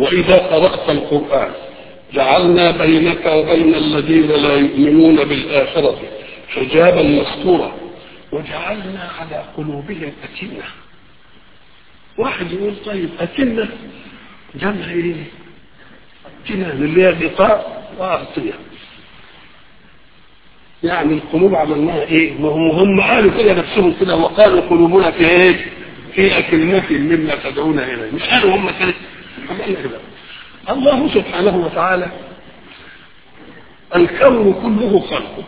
وإذا قرأت القرآن جعلنا بينك وبين الذين لا يؤمنون بالآخرة حجابا مستورا وجعلنا على قلوبهم أكنة واحد يقول طيب أكنة جمع إيه؟ أكنة اللي هي غطاء وأغطية يعني القلوب عملناها ايه؟ ما هم هم قالوا كده نفسهم كده وقالوا قلوبنا في ايه؟ في أكلمة مما تدعونا إليه مش قالوا هم كده الله سبحانه وتعالى الكون كله خلقه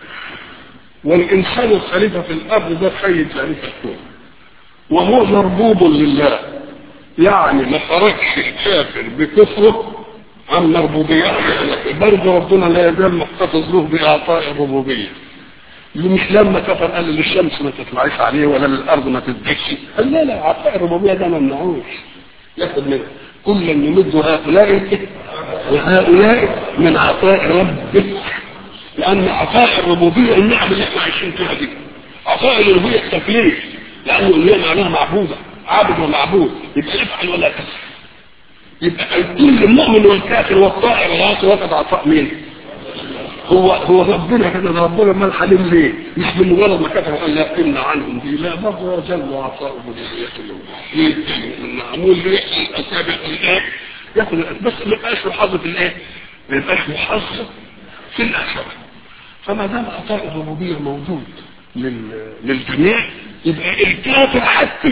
والإنسان الخليفة في الأرض ده سيد ذلك الكون وهو مربوب لله يعني ما خرجش الكافر بكفره عن مربوبيته برضه ربنا لا يزال محتفظ له بإعطاء الربوبية مش لما كفر قال للشمس ما تطلعيش عليه ولا للأرض ما تدكش قال لا لا عطاء الربوبية ده ما منعوش ياخد منها كلا يمد هؤلاء وهؤلاء من عطاء ربك لأن عطاء الربوبية النعم اللي احنا عايشين فيها دي عطاء الألوهية التكليف لأن الألوهية معناها معبودة عابد ومعبود يبقى افعل ولا تفعل يبقى كل المؤمن والكافر والطائر والعاصي واخد عطاء مين؟ هو هو ربنا كده ربنا ما الحليم ليه؟ مش بمجرد ما كفر قال لا امنع عنهم دي لا برضه جل وعطاء بنيته معمول ليه الاسابع الان ياخد بس ما يبقاش محظ في الايه؟ ما يبقاش محظ في الاخره فما دام عطاء الربوبيه موجود للجميع يبقى الكافر حتى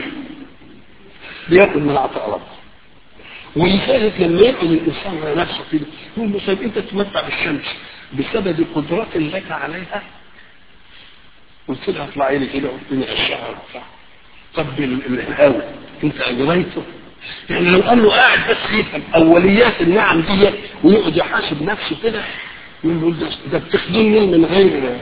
بياكل من عطاء ربه ولذلك لما يأكل الإنسان على نفسه كده يقول له طيب أنت تتمتع بالشمس بسبب قدرات لك عليها قلت لها اطلعي لي كده قلت لي الشعر وبتاع طب الهواء انت اجريته يعني لو قال له قاعد بس يفهم اوليات النعم دي ويقعد يحاسب نفسه كده يقول ده ده بتخدمني من غير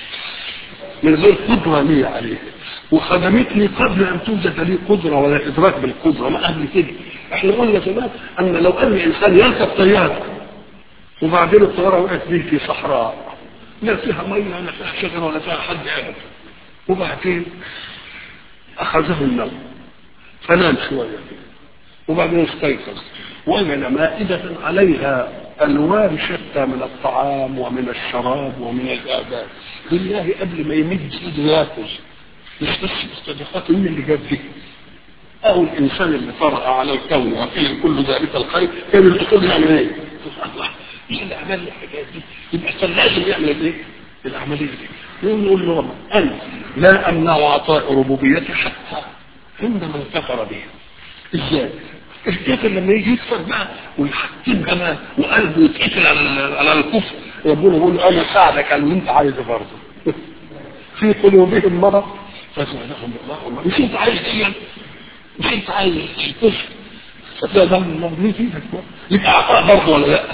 من غير قدره لي عليه وخدمتني قبل ان توجد لي قدره ولا ادراك بالقدره ما قبل كده احنا قلنا زمان ان لو ان انسان يركب طياره وبعدين الطياره وقعت بيه في صحراء لا فيها ميه ولا فيها شجره ولا فيها حد ابدا وبعدين اخذه النوم فنام شويه كده وبعدين استيقظ وجد مائدة عليها ألوان شتى من الطعام ومن الشراب ومن الآباء بالله قبل ما يمد إيده ياكل مش بس مستدقات مين اللي جاب دي أو الإنسان اللي طرأ على الكون وفيه كل ذلك الخير كان الأصول يعمل إيه؟ الله مين اللي عمل لي الحاجات دي؟ يبقى كان لازم يعمل إيه؟ العملية دي نقول له ربنا أنا لا أمنع عطاء ربوبيتي حتى عند من كفر بها ازاي؟ الكافر لما يجي يكفر بقى ويحكم كمان وقلبه يتقتل على على الكفر ربنا يقول له انا ساعدك على اللي انت عايزه برضه في قلوبهم مرض فزادهم الله مش انت عايز ايه مش انت عايز الكفر فزادهم الله ليه فيك يبقى عطاء برضه ولا لا؟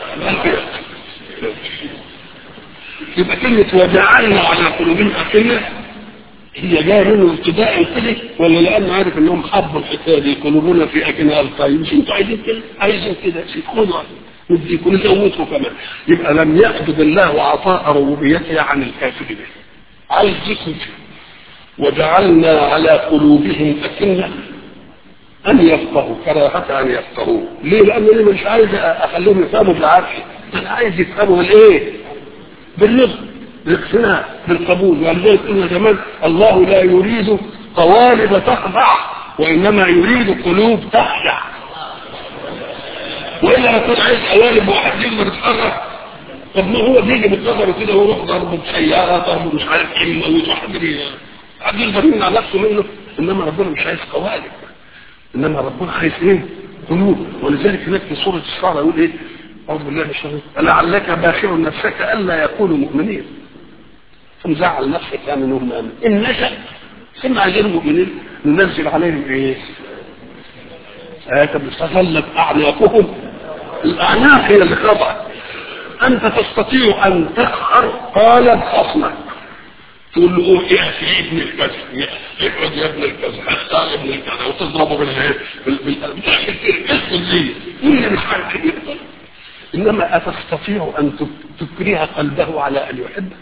يبقى كلمة وجعلنا على قلوبهم أكلة هي جايه منه ابتداء كده ولا لانه عارف انهم حبوا الحكايه دي قلوبنا في اكنها الطيب مش انتوا عايزين كده عايزين كده خدوا نديكم نزودكم كمان يبقى لم يقبض الله عطاء ربوبيته عن الكافر به عايز يخرج وجعلنا على قلوبهم أكنة أن يفقهوا كراهة أن يفقهوا ليه؟ لأن أنا مش عايز أخليهم يفهموا بالعافية أنا عايز يفهموا بالإيه؟ بالرضا بالاقتناع بالقبول ولذلك قلنا زمان الله لا يريد قوالب تخضع وانما يريد قلوب تخشع والا يكون عايز قوالب واحد يقدر يتحرك طب ما هو بيجي بالنظر كده ويروح ضرب بسياره ضرب مش عارف ايه يموت واحد حد يقدر يمنع نفسه منه انما ربنا مش عايز قوالب انما ربنا عايز ايه؟ قلوب ولذلك هناك في سوره الشعراء يقول ايه؟ أعوذ بالله من الشيطان لعلك باخر نفسك ألا يكونوا مؤمنين مزعل نفسك يعني انهم امن ان نشا ثم غير مؤمنين ننزل عليهم ايه؟ آية تتسلب اعناقهم الاعناق هي اللي خضعت انت تستطيع ان تقهر قالب خصمك تقول له قوم ايه في ابن الكذا اقعد يا ابن الكذا حتى ابن الكذا وتضربه بالهيئة بالاسم دي اللي مش عارف ايه انما اتستطيع ان تكره قلبه على ان يحبك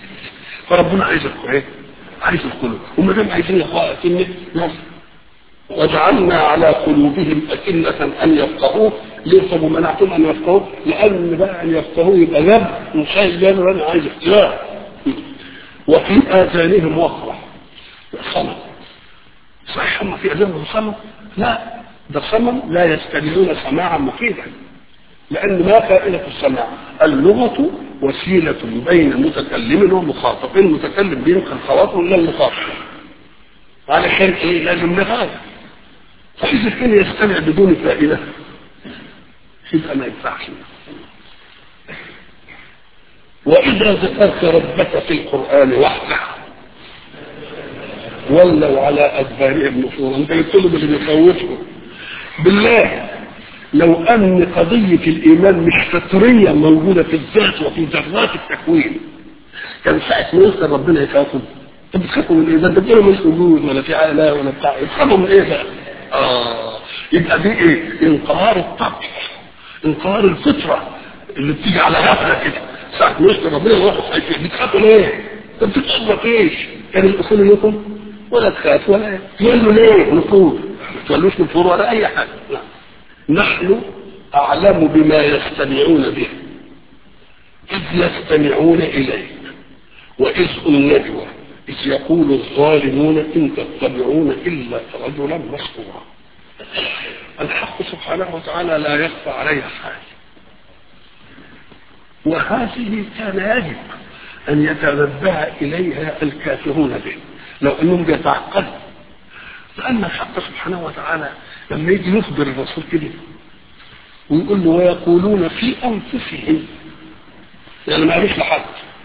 فربنا عايز ايه؟ عايز القلوب وما دام عايزين يقاتلني يلا وجعلنا على قلوبهم أكنة أن يفقهوه ليه طب ومنعتم أن يفقهوه؟ لأن بقى أن يفقهوه يبقى غب وشايف جانب أنا عايز اختلاف وفي آذانهم وقرة صمم صحيح هم في آذانهم صمم؟ لا ده صمم لا يستمعون سماعا مفيدا لأن ما فائدة السماع اللغة وسيلة بين متكلم ومخاطب المتكلم بينقل خواطره إلى المخاطب علشان إيه لازم نغاية فإذا كان يستمع بدون فائدة يبقى ما ينفعش وإذا ذكرت ربك في القرآن وحده ولوا على أدبارهم نفورا أنت قلت له اللي بيخوفهم بالله لو أن قضية الإيمان مش فطرية موجودة في الذات وفي ذرات التكوين كان ساعة ما يذكر ربنا يخافوا طب بتخافوا من ايه؟ ده انت بتقولوا مش وجود ولا في علاء ولا بتاع بتخافوا من ايه بقى؟ اه يبقى دي ايه؟ انقهار الطبع انقهار الفطرة اللي بتيجي على غفلة كده ساعة ما يذكر ربنا يروحوا خايفين بتخافوا ليه؟ طب بتتخافوا ايش؟ كان الاصول لكم ولا تخاف ولا تقول له ليه؟ نفور ما تقولوش نفور ولا اي حاجة لا نحن أعلم بما يستمعون به إذ يستمعون إليك وإذ النجوى إذ يقول الظالمون إن تتبعون إلا رجلا مسحورا الحق سبحانه وتعالى لا يخفى عليه حال وهذه كان يجب أن يتنبه إليها الكافرون به لو أنهم يتعقدوا لأن الحق سبحانه وتعالى لما يجي يخبر الرسول كده ويقول له ويقولون في أنفسهم يعني ما قالوش لحد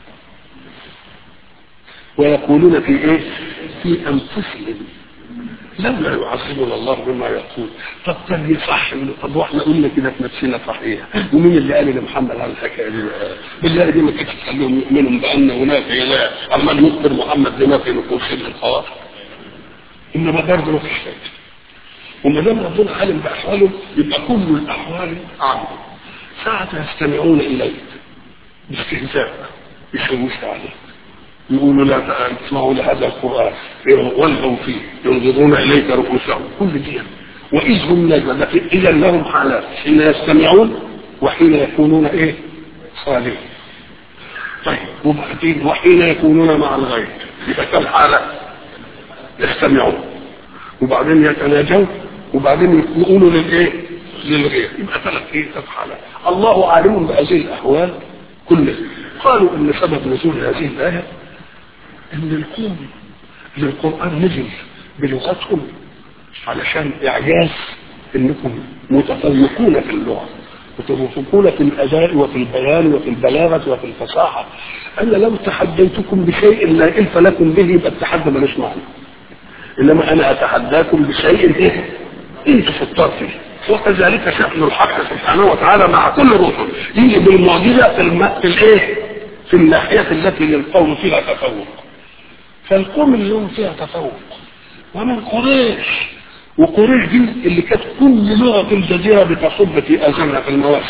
ويقولون في ايه؟ في انفسهم لولا يعذبنا الله بما يقول طب كان يصح طب واحنا قلنا كده في نفسنا صحيح ومين اللي قال لمحمد على الحكايه دي بالله دي ما كانتش تخليهم يؤمنوا بان هناك اله عمال يخبر محمد لما في نفوسهم الخواطر انما برضه ما فيش فايده وما دام ربنا عالم باحوالهم يبقى كل الاحوال عنه ساعة يستمعون اليك باستهزاء يشوشوا عليك يقولوا لا تسمعوا لهذا القرآن والغوا فيه ينظرون إليك رؤوسهم كل دي وإذ هم نجوى لكن إذا لهم حالات حين يستمعون وحين يكونون إيه صالحين طيب وبعدين وحين يكونون مع الغير يبقى كم حالة يستمعون وبعدين يتناجون وبعدين يقولوا للإيه للغير يبقى ثلاث إيه ثلاث حالات الله عالم بهذه الأحوال كلها قالوا ان سبب نزول هذه الايه ان القوم اللي القران نزل بلغتهم علشان اعجاز انكم متفوقون في اللغه متفوقون في الاداء وفي البيان وفي البلاغه وفي الفصاحه انا لو تحديتكم بشيء لا الف لكم به يبقى التحدي ملوش معنى انما انا اتحداكم بشيء ايه انتم في الطرف وكذلك شأن الحق سبحانه وتعالى مع كل رسل يجي بالمعجزة في الم... في الايه؟ في الناحية التي للقوم فيها تفوق. فالقوم اليوم فيها تفوق. ومن قريش وقريش دي اللي كانت كل لغة الجزيرة بتصب في آذانها في المواسم.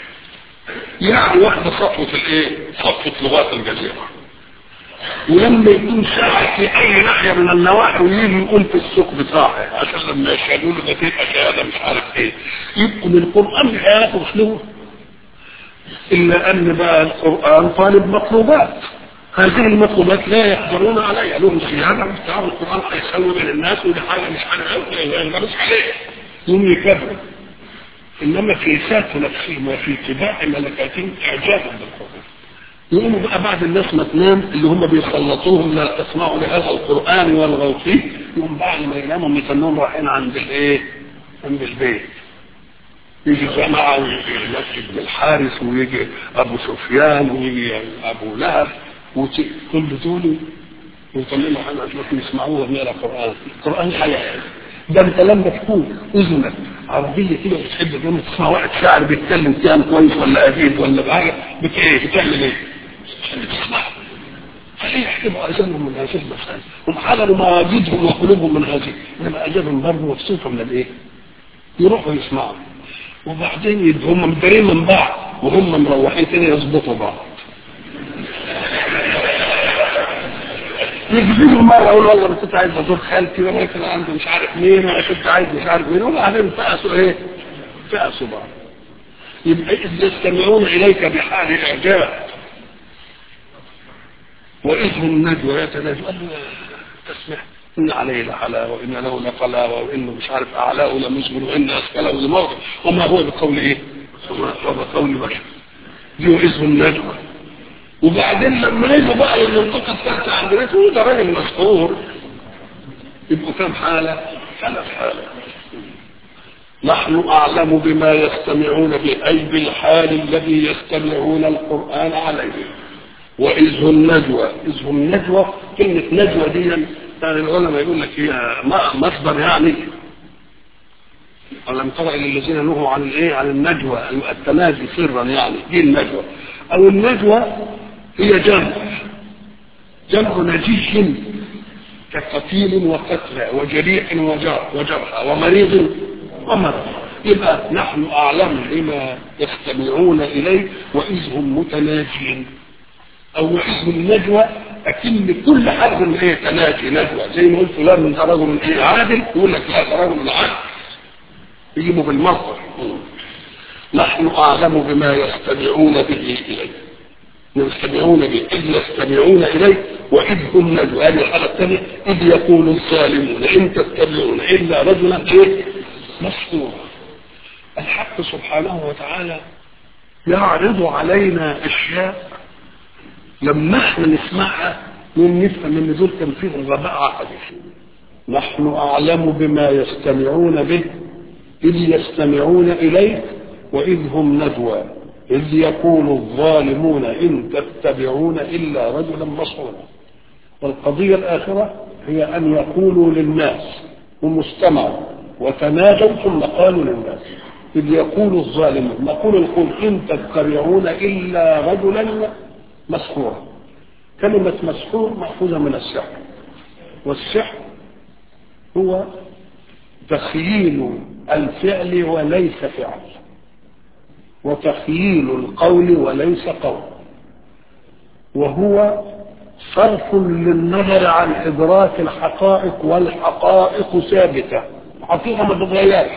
يعني واحدة صفوة الايه؟ صفوة لغات الجزيرة. ولما يكون ساعة في أي ناحية من النواحي ويجي يقول في السوق بتاعه عشان لما يشهدوا له ده تبقى شهادة مش عارف إيه يبقوا من القرآن مش هياخد أسلوبه إلا أن بقى القرآن طالب مطلوبات هذه المطلوبات لا يقدرون عليها لهم سيادة بتاع القرآن هيسوي بين الناس ودي حاجة مش عارف إيه ما يقدرش عليها يوم يكبروا إنما في ذات نفسهم وفي اتباع ملكاتهم إعجابا بالقرآن يقوموا بقى بعد الناس ما تنام اللي هم بيسلطوهم لا تسمعوا لهذا القران والغوا فيه يقوم بعد ما يناموا يتنون رايحين عند الايه؟ عند البيت يجي جماعة ويجي المسجد بن الحارث ويجي أبو سفيان ويجي أبو لهب كل دول ويطلعوا حاجة عشان يسمعوها من القرآن القرآن حياة ده انت لما تكون اذنك عربيه كده وتحب لما تسمع واحد شاعر بيتكلم كلام كويس ولا اديب ولا بحاجه بت ايه بتعمل ايه؟ بتسمع فليه يحكموا اذانهم من هذه المسائل؟ هم حللوا مواجدهم وقلوبهم من هذه انما اجابهم برضه مبسوطه من الايه؟ يروحوا يسمعوا وبعدين هم مدارين من بعض وهم مروحين كده يظبطوا بعض يكذبوا مرة يقول والله كنت عايز ازور خالتي وانا كان عندي مش عارف مين وانا كنت عايز مش عارف مين وبعدين فقسوا ايه؟ فقسوا بعض يبقى إذ يستمعون إليك بحال إعجاب وإذ هم نجوى يتناجوا قال له تسمع إن عليه لحلاوة وإن له لقلاوة وإنه مش عارف أعلاه لمزمر وإن أسفله لموت وما هو بقول إيه؟ وما هو بقول بشر دي وإذ هم نجوى وبعدين لما يجوا بقى للمنطقة الثالثة عندنا يقولوا ده راجل مسحور يبقوا كام حالة؟ ثلاث حالات نحن أعلم بما يستمعون به أي بالحال الذي يستمعون القرآن عليه وإذ هم نجوى إذ هم نجوى كلمة نجوى دي يعني العلماء يقول لك هي مصدر يعني ألم تر إلى الذين نهوا عن الإيه عن النجوى التناجي سرا يعني دي النجوى أو النجوى هي جمع جمع نجيش كقتيل وقتلى وجريح وجرحى ومريض ومرض يبقى نحن أعلم بما يستمعون إليه وإذ هم متناجين أو وإذ النجوى أكن كل حرف من إيه تناجي نجوى زي ما قلت فلان ده رجل إيه عادل يقول لك لا ده رجل عادل يجيبوا بالمصدر نحن أعلم بما يستمعون به إليه يستمعون به إذ يستمعون إليه وإذ هم نجوى هذه الحالة الثانية إذ يقول الظالمون إن تتبعون إلا رجلا إيه مسحورا الحق سبحانه وتعالى يعرض علينا اشياء لما احنا نسمعها من نفهم ان دول كان فيهم غباء عقدي نحن اعلم بما يستمعون به اذ يستمعون اليه واذ هم نجوى اذ يقول الظالمون ان تتبعون الا رجلا مسحورا والقضيه الاخره هي ان يقولوا للناس هم استمعوا وتنادوا ثم قالوا للناس إذ يقول الظالمون نقول القول إن تتبعون إلا رجلا مسحورا كلمة مسحور مأخوذة من السحر والسحر هو تخييل الفعل وليس فعل وتخييل القول وليس قول وهو صرف للنظر عن إدراك الحقائق والحقائق ثابته حقيقة ما تتغيرش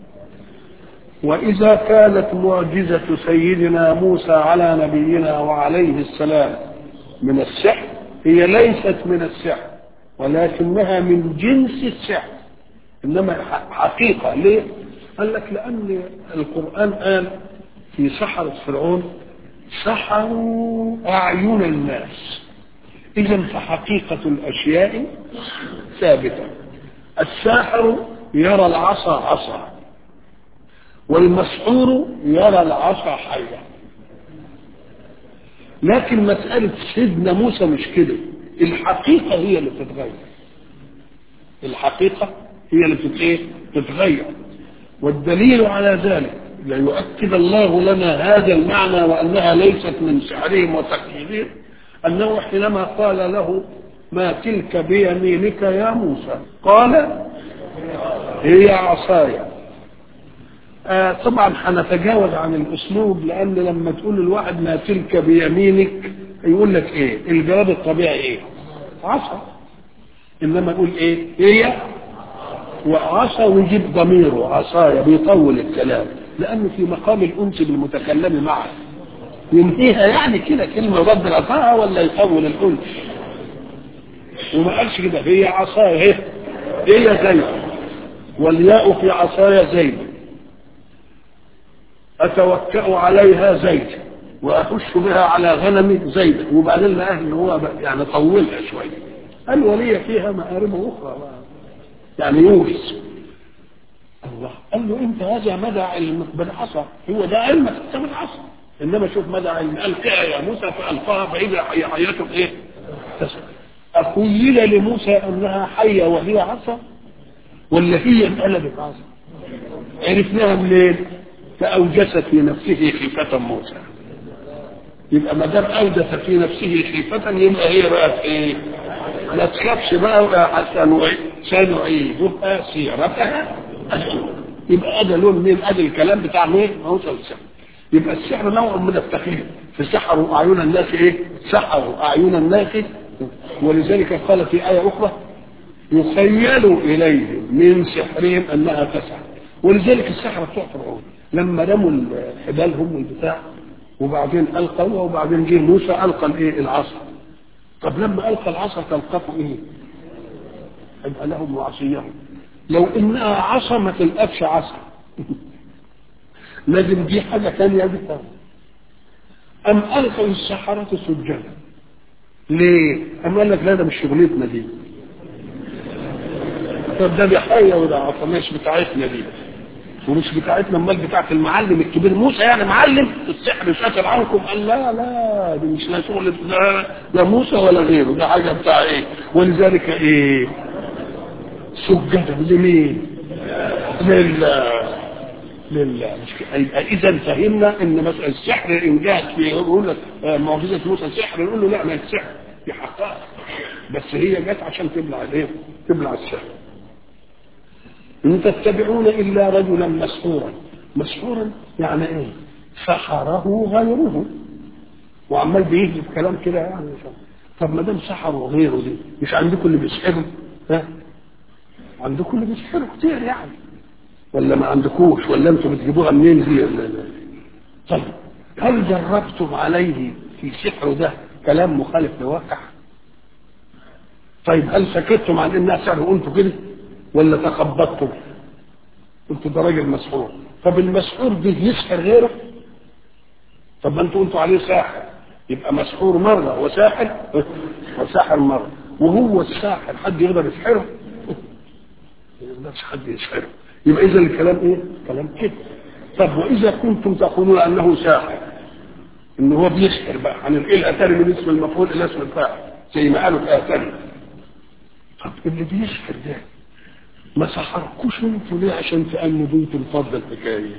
وإذا كانت معجزة سيدنا موسى على نبينا وعليه السلام من السحر هي ليست من السحر ولكنها من جنس السحر إنما حقيقة ليه؟ قال لك لأن القرآن قال في سحرة فرعون سحروا أعين الناس إذا فحقيقة الأشياء ثابتة الساحر يرى العصا عصا والمسحور يرى العصا حية لكن مسألة سيدنا موسى مش كده الحقيقة هي اللي بتتغير الحقيقة هي اللي بتت- تتغير والدليل على ذلك ليؤكد الله لنا هذا المعنى وأنها ليست من سحرهم وتكييفهم أنه حينما قال له ما تلك بيمينك يا موسى قال هي عصاي آه طبعا هنتجاوز عن الاسلوب لان لما تقول الواحد ما تلك بيمينك يقول لك ايه الجواب الطبيعي ايه عصا انما يقول ايه هي وعصا ويجيب ضميره عصايا بيطول الكلام لانه في مقام الانس بالمتكلم معه ينتهيها يعني كده كلمه رد العصاها ولا يطول الانس وما قالش كده هي عصايا هي هي زيد والياء في عصايا زيد أتوكأ عليها زيد وأخش بها على غنم زيد وبعدين لقاه إن هو بقى يعني طولها شوية قال ولي فيها مآرب أخرى يعني يورث الله قال له أنت هذا مدى علمك بالعصا هو ده علمك أنت بالعصا إنما شوف مدى علم ألقاها يا موسى فألقاها فإذا هي حياة إيه؟ تسعى أخيل لموسى أنها حية وهي عصا ولا هي انقلبت عصا عرفناها منين؟ فأوجس في نفسه خيفة موسى يبقى ما دام أوجس في نفسه خيفة يبقى هي بقت إيه؟ لا تخافش بقى حتى سنعيدها سيرتها الأولى يبقى هذا لون من هذا الكلام بتاع مين؟ موسى السحر يبقى السحر نوع من التخيل فسحروا أعين الناس إيه؟ سحروا أعين الناس ولذلك قال في آية أخرى يخيل إليهم من سحرهم أنها تسعى ولذلك السحرة بتوع فرعون لما رموا حبالهم والبتاع وبعدين ألقوا وبعدين جه موسى ألقى الإيه العصا طب لما ألقى العصا تلقفوا إيه؟ يبقى لهم وعصيهم لو إنها عصا ما تلقفش عصا لازم دي حاجة ثانية دي أم ألقوا السحرة سجدا ليه؟ أم قال لك لا ده مش شغلتنا دي طب ده بحية وده عصا مش بتاعتنا دي ومش بتاعتنا امال بتاعت المعلم الكبير موسى يعني معلم السحر شاطر عنكم قال لا لا دي مش لا شغل لا, لا موسى ولا غيره ده حاجه بتاع ايه ولذلك ايه سجدا لمين؟ لله لله اذا فهمنا ان مثلا السحر ان جاءت في يقول لك معجزه موسى سحر نقول له لا ما السحر دي حقائق بس هي جت عشان تبلع الايه؟ تبلع السحر ان تتبعون الا رجلا مسحورا مسحورا يعني ايه سحره غيره وعمال بيهجب كلام كده يعني طب ما دام سحروا غيره دي مش عندكم اللي بيسحروا ها عندكم اللي بيسحروا كتير يعني ولا ما عندكوش ولا انتم بتجيبوها منين دي ولا لا طيب هل جربتم عليه في سحره ده كلام مخالف لواقع طيب هل سكتتم عن انها سحر وقلتوا كده ولا تخبطتم قلتوا ده راجل مسحور طب المسحور ده يسحر غيره طب ما انتوا قلتوا عليه ساحر يبقى مسحور مرة وساحر وساحر مرة وهو الساحر حد يقدر يسحره ما يقدرش حد يسحره يبقى اذا الكلام ايه كلام كده طب واذا كنتم تقولون انه ساحر ان هو بيسحر بقى هننقلها تاني من اسم المفعول الى اسم الفاعل زي ما قالوا في ايه طب اللي بيسحر ده ما سحركوش انتوا ليه عشان تأمنوا انتوا الفضل الحكايه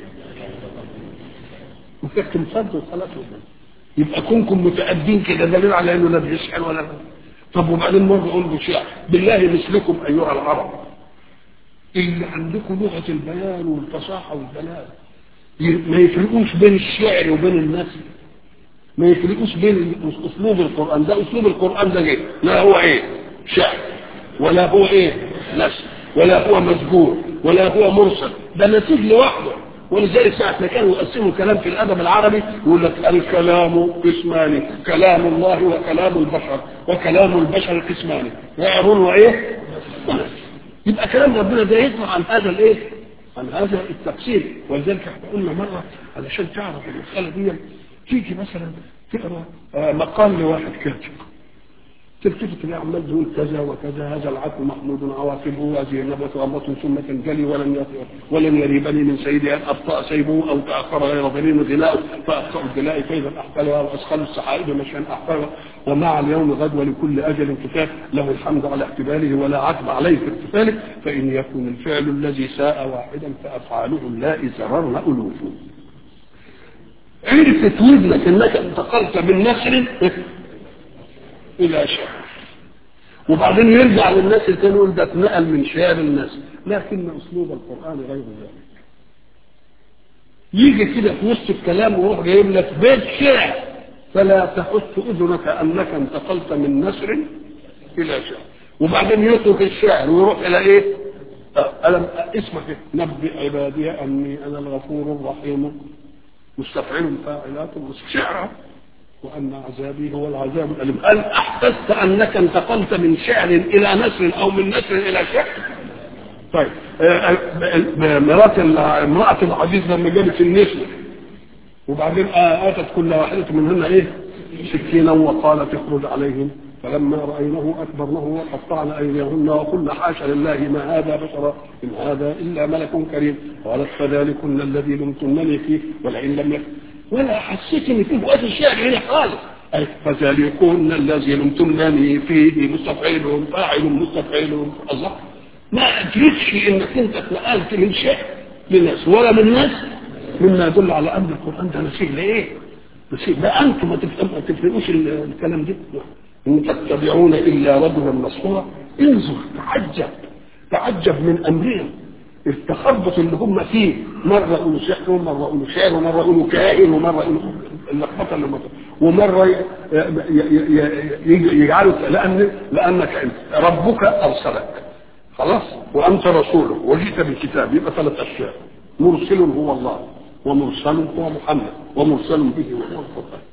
وكتم فضل خلاص يبقى كونكم متأدين كده دليل على انه لا بيسحر ولا لا طب وبعدين مرة اقول له شيء بالله مثلكم ايها العرب اللي عندكم لغة البيان والفصاحة والبلاغة ما يفرقوش بين الشعر وبين النثر ما يفرقوش بين اسلوب القرآن ده اسلوب القرآن ده جه لا هو ايه شعر ولا هو ايه نثر ولا هو مسجور ولا هو مرسل ده نسيج لوحده ولذلك ساعة ما كانوا يقسموا الكلام في الأدب العربي يقول لك الكلام قسمان كلام الله وكلام البشر وكلام البشر قسمان شعر وإيه؟ يبقى كلام ربنا ده يطلع عن هذا الإيه؟ عن هذا التفسير ولذلك احنا قلنا مرة علشان تعرف المسألة دي تيجي مثلا تقرا مقال لواحد كاتب تلتفت تلاقي عمال تقول كذا وكذا هذا العقل محمود عواقبه هذه النبوة غمة ثم تنجلي ولن يطير ولن يريبني من سيدي ان ابطا سيبه او تاخر غير ظليل غلاء فابطا الغلاء كيف احقلها واسخل السحائب مشيا احقلها ومع اليوم غد ولكل اجل كتاب له الحمد على احتماله ولا عتب عليه في احتفاله فان يكن الفعل الذي ساء واحدا فافعاله اللائي زررن الوف عرفت ودنك انك انتقلت من نسر الى شعر وبعدين يرجع للناس التاني يقول ده اتنقل من شعر الناس لكن اسلوب القران غير ذلك يجي كده في وسط الكلام ويروح جايب لك بيت شعر فلا تحس اذنك انك انتقلت من نسر الى شعر وبعدين يترك الشعر ويروح الى ايه؟ ألم اسمك نبئ عبادي اني انا الغفور الرحيم مستفعل فاعلات شعر وأن عذابي هو العذاب الأليم هل أحسست أنك انتقلت من شعر إلى نسر أو من نسر إلى شعر طيب مرات امرأة العزيز لما جابت النسر وبعدين آتت كل واحدة منهن إيه سكينا وقالت اخرج عليهم فلما رأينه أكبرنه وقطعن أيديهن وقلنا حاشا لله ما هذا بشرا إن هذا إلا ملك كريم قالت فذلكن الذي لمتنني فيه ولئن لم يكن ولا حسيت ان في وقت الشعر هنا خالص أي فذلكن الذي لمتنني فيه مستفعل فاعل مستفعل الله ما ادركش انك انت اتنقلت من شعر لناس ولا من ناس مما يدل على ان القران ده نسيج لايه؟ نسيج لا انتم ما تفرقوش الكلام ده ان تتبعون الا رجلا مسحورا انظر تعجب تعجب من امرهم التخبط اللي هم فيه مرة يقولوا سحر ومرة يقولوا شعر ومرة يقولوا كاهن ومرة يقولوا اللخبطة اللي مطلع. ومره ي- ي- ي- ي- يجعله لان لانك انت ربك ارسلك خلاص وانت رسوله وجئت بالكتاب يبقى ثلاث اشياء مرسل هو الله ومرسل هو محمد ومرسل به وهو القران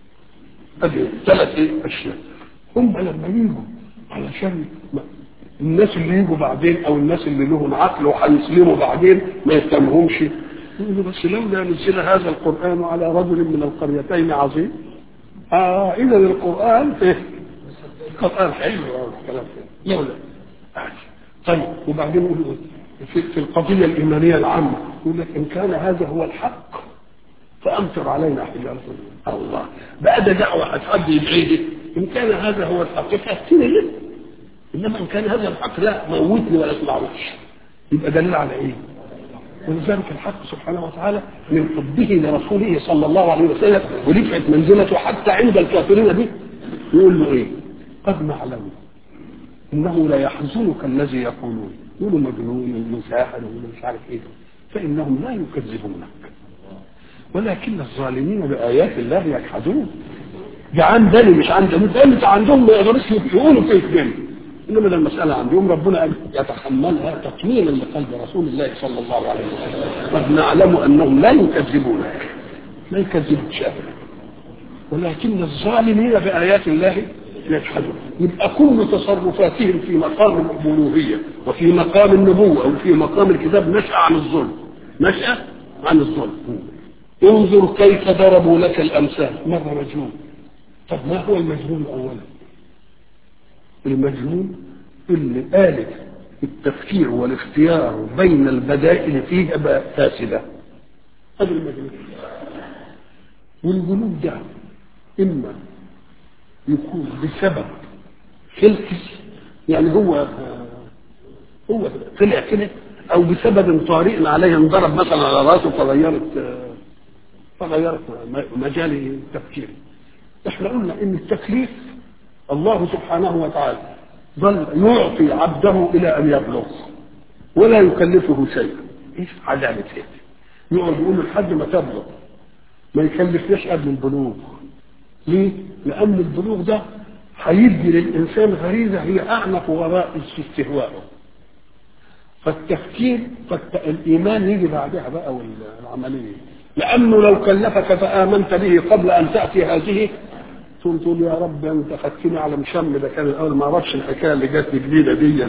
هذه ثلاث ايه اشياء هم لما يجوا علشان ما- الناس اللي يجوا بعدين او الناس اللي لهم عقل وهيسلموا بعدين ما يفهمهمش يقولوا بس لولا نزل هذا القران على رجل من القريتين عظيم اه اذا القران ايه القران حلو أوي الكلام ده لولا آه. طيب وبعدين يقولوا في, في القضيه الايمانيه العامه يقول لك ان كان هذا هو الحق فامطر علينا حجاره من الله بقى ده دعوه هتعدي بعيده ان كان هذا هو الحق فاتنا ليه انما ان كان هذا الحق لا موتني ولا تبعوش يبقى دليل على ايه ولذلك الحق سبحانه وتعالى من حبه لرسوله صلى الله عليه وسلم ورفعت منزلته حتى عند الكافرين به يقول له ايه قد نعلم انه لا يحزنك الذي يقولون يقولوا مجنون وساحر ومش عارف ايه فانهم لا يكذبونك ولكن الظالمين بايات الله يجحدون ده عندنا مش عندنا ده انت عندهم ما يقدروش يقولوا كيف كده انما ده المساله عندهم ربنا قال يتحملها تطمينا لقلب رسول الله صلى الله عليه وسلم قد نعلم انهم لا يكذبونك لا يكذبك ابدا ولكن الظالمين بايات الله يجحدون يبقى كل تصرفاتهم في مقام الالوهيه وفي مقام النبوه وفي مقام الكتاب نشا عن الظلم نشا عن الظلم انظر كيف ضربوا لك الامثال مره مجنون طب ما هو المجنون اولا المجنون اللي آلة التفكير والاختيار بين البدائل فيها بقى فاسدة هذا المجنون والجنون ده إما يكون بسبب فلكس يعني هو هو طلع كده أو بسبب طارئ عليه انضرب مثلا على راسه فغيرت فغيرت مجال تفكيره احنا قلنا ان التكليف الله سبحانه وتعالى ظل يعطي عبده الى ان يبلغ ولا يكلفه شيئا ايش عدالة هيك يقعد يقول له لحد ما تبلغ ما يكلفناش قبل البلوغ ليه؟ لان البلوغ ده هيدي للانسان غريزه هي اعنف وراء استهواءه فالتفكير فالايمان يجي بعدها بقى والعمليه لانه لو كلفك فامنت به قبل ان تاتي هذه تقول تقول يا رب انت خدتني على مشم ده كان الاول ما اعرفش الحكايه اللي جات لي جديده دي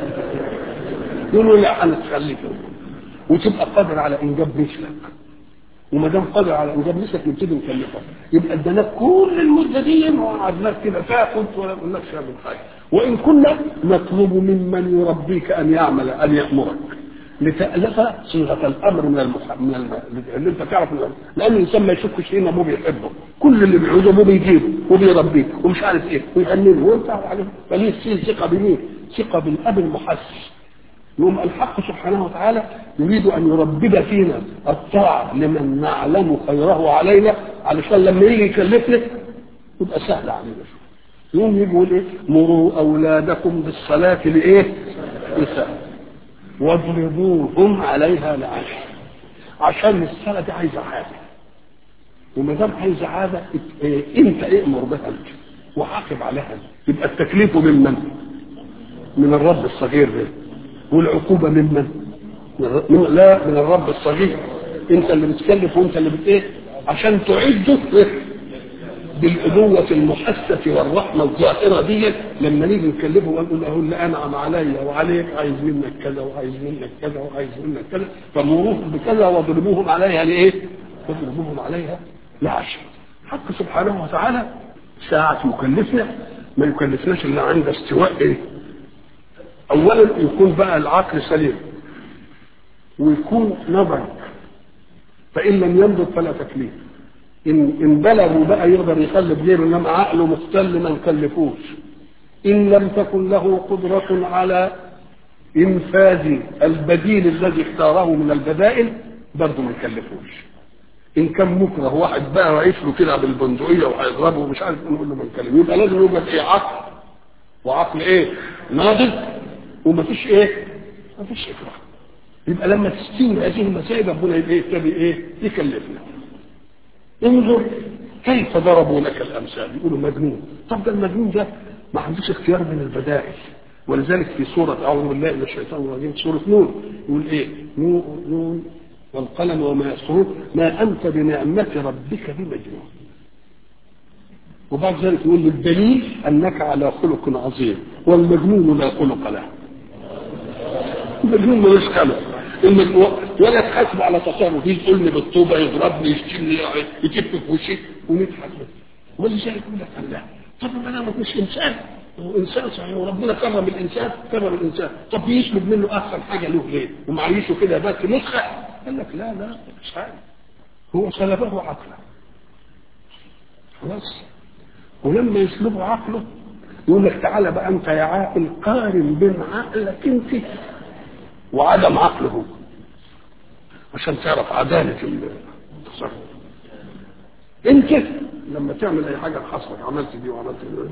يقولوا لا هنتخليك وتبقى قادر على انجاب مثلك وما دام قادر على انجاب مثلك نبتدي نكلفك يبقى اداناك كل المده دي وقعدناك كده تاخد ولا نقول لكش اعمل حاجه وان كنا نطلب ممن يربيك ان يعمل ان يامرك لتألف صيغة الأمر من المح... من الم... اللي أنت تعرف من الأمر. لأن الإنسان ما يشكش فيه أبوه بيحبه كل اللي بيعوزه أبوه بيجيبه وبيربيه ومش عارف إيه ويهننه وأنت عليه فليه فيه ثقة بمين؟ ثقة بالأب المحسس يوم الحق سبحانه وتعالى يريد أن يربب فينا الطاعة لمن نعلم خيره علينا علشان لما يجي يكلفنا يبقى سهل علينا يوم يجي يقول إيه؟ مروا أولادكم بالصلاة لإيه؟ لسهل واضربوهم عليها لعشر عشان السنه دي عايزه حاجه وما دام عايزه حاجه انت امر بها انت وعاقب عليها يبقى التكليف من من؟ من الرب الصغير ده والعقوبه من من؟ من لا من الرب الصغير انت اللي بتكلف وانت اللي بت ايه؟ عشان تعده بالأبوة المحسة والرحمة الظاهرة دي لما نيجي نكلفه ونقول له اللي أنعم عليا وعليك عايز منك كذا وعايز منك كذا وعايز منك كذا فمروهم بكذا واضربوهم عليها لإيه؟ واضربوهم عليها لعشر حق سبحانه وتعالى ساعة يكلفنا ما يكلفناش إلا عند استواء إيه؟ أولا يكون بقى العقل سليم ويكون نظر فإن لم ينضج فلا تكليف إن, إن بلغوا بقى يقدر يخلف غيره إنما عقله مختل ما نكلفوش إن لم تكن له قدرة على إنفاذ البديل الذي اختاره من البدائل برضه ما نكلفوش إن كان مكره واحد بقى رئيس له كده بالبندقية وهيضربه ومش عارف نقول له ما نكلفه يبقى لازم يوجد إيه عقل وعقل إيه ناضج ومفيش إيه مفيش إكراه يبقى لما تستوي هذه المسائل ربنا يبقى يبتدي إيه يكلفنا انظر كيف ضربوا لك الامثال يقولوا مجنون طب ده المجنون ده ما عندوش اختيار من البدائل ولذلك في سورة أعوذ بالله من الشيطان الرجيم سورة نون يقول إيه؟ نون نون والقلم وما يسطرون ما أنت بنعمة ربك بمجنون وبعد ذلك يقول الدليل أنك على خلق عظيم والمجنون لا خلق له المجنون ملوش خلق ولا تحاسب على تصرفه يقولني بالطوبة يضربني يشتمني يكف في وشي ونضحك ولذلك يقول لك الله طب ما انا مش انسان هو انسان صحيح وربنا كرم الانسان كرم الانسان طب يسلب منه احسن حاجه له ليه ومعيشه كده بس نسخه قال لك لا لا مش حاجه هو سلبه عقله خلاص ولما يسلبه عقله يقول لك تعالى بقى انت يا عاقل قارن بين عقلك انت وعدم عقله عشان تعرف عدالة التصرف انت لما تعمل اي حاجة حصلك عملت دي وعملت دي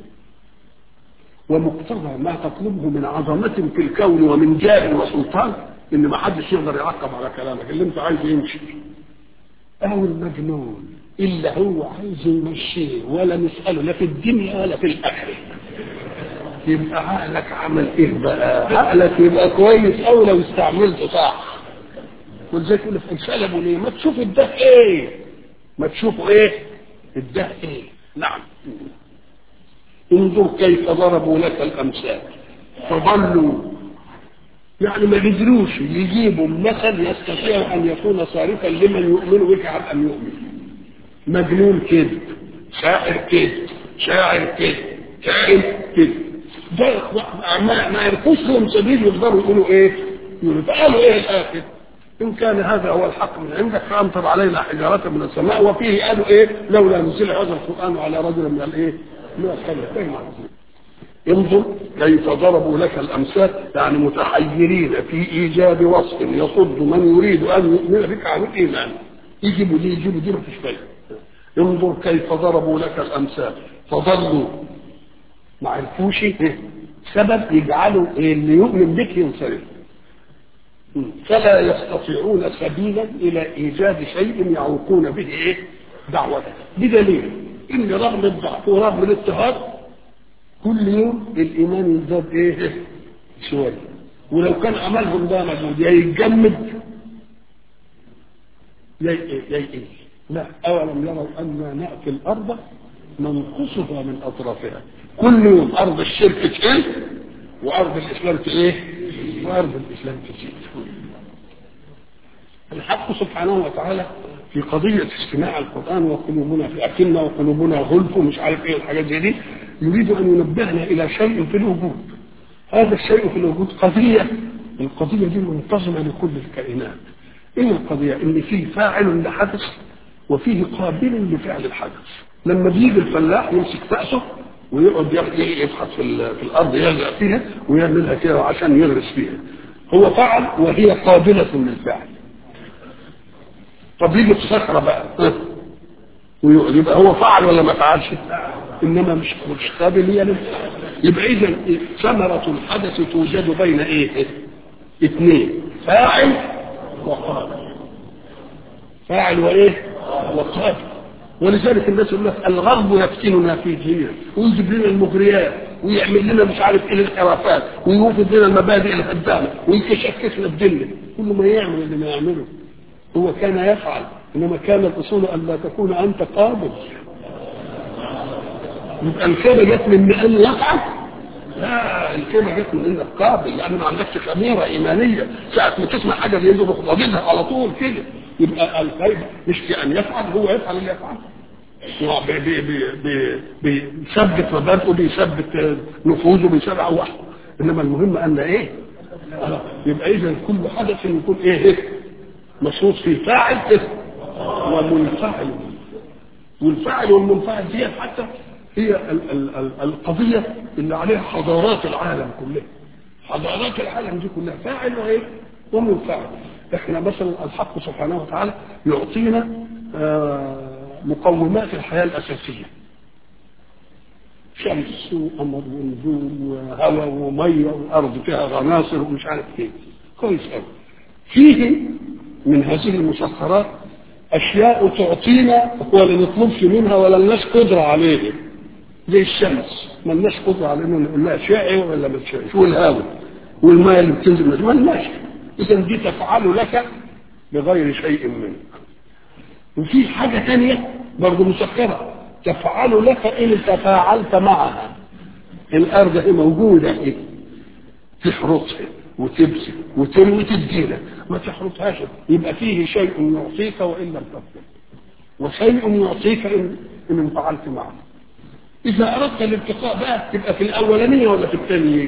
ومقتضى ما تطلبه من عظمة في الكون ومن جاه وسلطان ان ما حدش يقدر يعقب على كلامك اللي انت عايزه يمشي او المجنون الا هو عايز يمشيه ولا نساله لا في الدنيا ولا في الاخره يبقى عقلك عمل ايه بقى عقلك يبقى كويس او لو استعملته صح ولذلك يقول لك انسلبوا ليه ما تشوف الده ايه ما تشوفوا ايه الده ايه نعم انظر كيف ضربوا لك الامثال فضلوا يعني ما قدروش يجيبوا مثل يستطيع ان يكون صارفا لمن يؤمن بك عن ان يؤمن مجنون كذب شاعر كذب شاعر كذب كائن كذب ده ما ما يعرفوش لهم سبيل يقدروا يقولوا ايه؟ يقولوا قالوا ايه الاخر؟ ان كان هذا هو الحق من عندك فامطر علينا حجاره من السماء وفيه قالوا ايه؟ لولا نزل هذا القران على رجل من الايه؟ من القريتين انظر كيف ضربوا لك الامثال يعني متحيرين في ايجاد وصف يصد من يريد ان يؤمن بك عن الايمان يجيبوا دي يجيبوا دي مفيش فايده انظر كيف ضربوا لك الامثال فضلوا ما عرفوش سبب يجعلوا اللي يؤمن بك ينصرف فلا يستطيعون سبيلا الى ايجاد شيء يعوقون به ايه دعوته بدليل ان رغم الضعف ورغم الاضطهاد كل يوم الايمان يزداد ايه شويه ولو كان عملهم ده مجهود يا يتجمد يا ايه لا اولم يروا انا ناتي الارض ننقصها من اطرافها كل يوم ارض الشرك تقل وارض الاسلام ايه وارض الاسلام تزيد الحق سبحانه وتعالى في قضية استماع القرآن وقلوبنا في أكلنا وقلوبنا غلف ومش عارف ايه الحاجات زي دي يريد أن ينبهنا إلى شيء في الوجود هذا الشيء في الوجود قضية القضية دي منتظمة لكل الكائنات ايه القضية ان في فاعل لحدث وفيه قابل لفعل الحدث لما بيجي الفلاح يمسك فأسه ويقعد يبحث في, في الارض يلزق فيها ويعملها كده عشان يغرس فيها هو فعل وهي قابلة للفعل طب يجي الصخرة بقى ويبقى هو فعل ولا ما فعلش انما مش مش قابل هي يبقى اذا ثمرة الحدث توجد بين ايه اثنين فاعل وقابل فاعل وايه وقابل ولذلك الناس يقول لك الغرب يفتننا في ديننا ويجيب لنا المغريات ويعمل لنا مش عارف ايه الانحرافات ويوفد لنا المبادئ الهدامه ويكشكش لنا الدنيا كل ما يعمل اللي ما يعمله هو كان يفعل انما كان الاصول ان لا تكون انت قابل يبقى الكلمه جت من ان يفعل لا الكلمه جت من انك قابل لان ما عندكش خميره ايمانيه ساعه ما تسمع حاجه زي دي ضاغطها على طول كده يبقى الخير مش في ان يفعل هو يفعل اللي يفعل بيثبت مبادئه بيثبت نفوذه بيثبت واحد انما المهم ان ايه يبقى اذا كل حدث يكون ايه, إيه؟ مشروط فيه فاعل ومنفعل والفاعل والمنفعل دي حتى هي ال ال ال القضية اللي عليها حضارات العالم كلها حضارات العالم دي كلها فاعل وايه ومنفعل احنا مثلا الحق سبحانه وتعالى يعطينا آه مقومات الحياة الأساسية شمس وقمر ونجوم وهواء ومية والأرض فيها عناصر ومش عارف ايه كويس قوي فيه من هذه المسخرات اشياء تعطينا ولا نطلبش منها ولا لناش قدره عليها زي الشمس ما لناش قدره على انه نقول لها شاعي ولا ما تشعش والهواء والماء اللي بتنزل من ما لناش اذا دي تفعل لك بغير شيء منك وفي حاجه ثانيه برضه مسخره تفعل لك ان تفاعلت معها الارض هي موجوده ايه تحرطها وتبسط وتروي وتدينا ما تحرطهاش يبقى فيه شيء يعطيك وان لم تفعل وشيء يعطيك ان ان فعلت معه اذا اردت الارتقاء بقى تبقى في الاولانيه ولا في الثانيه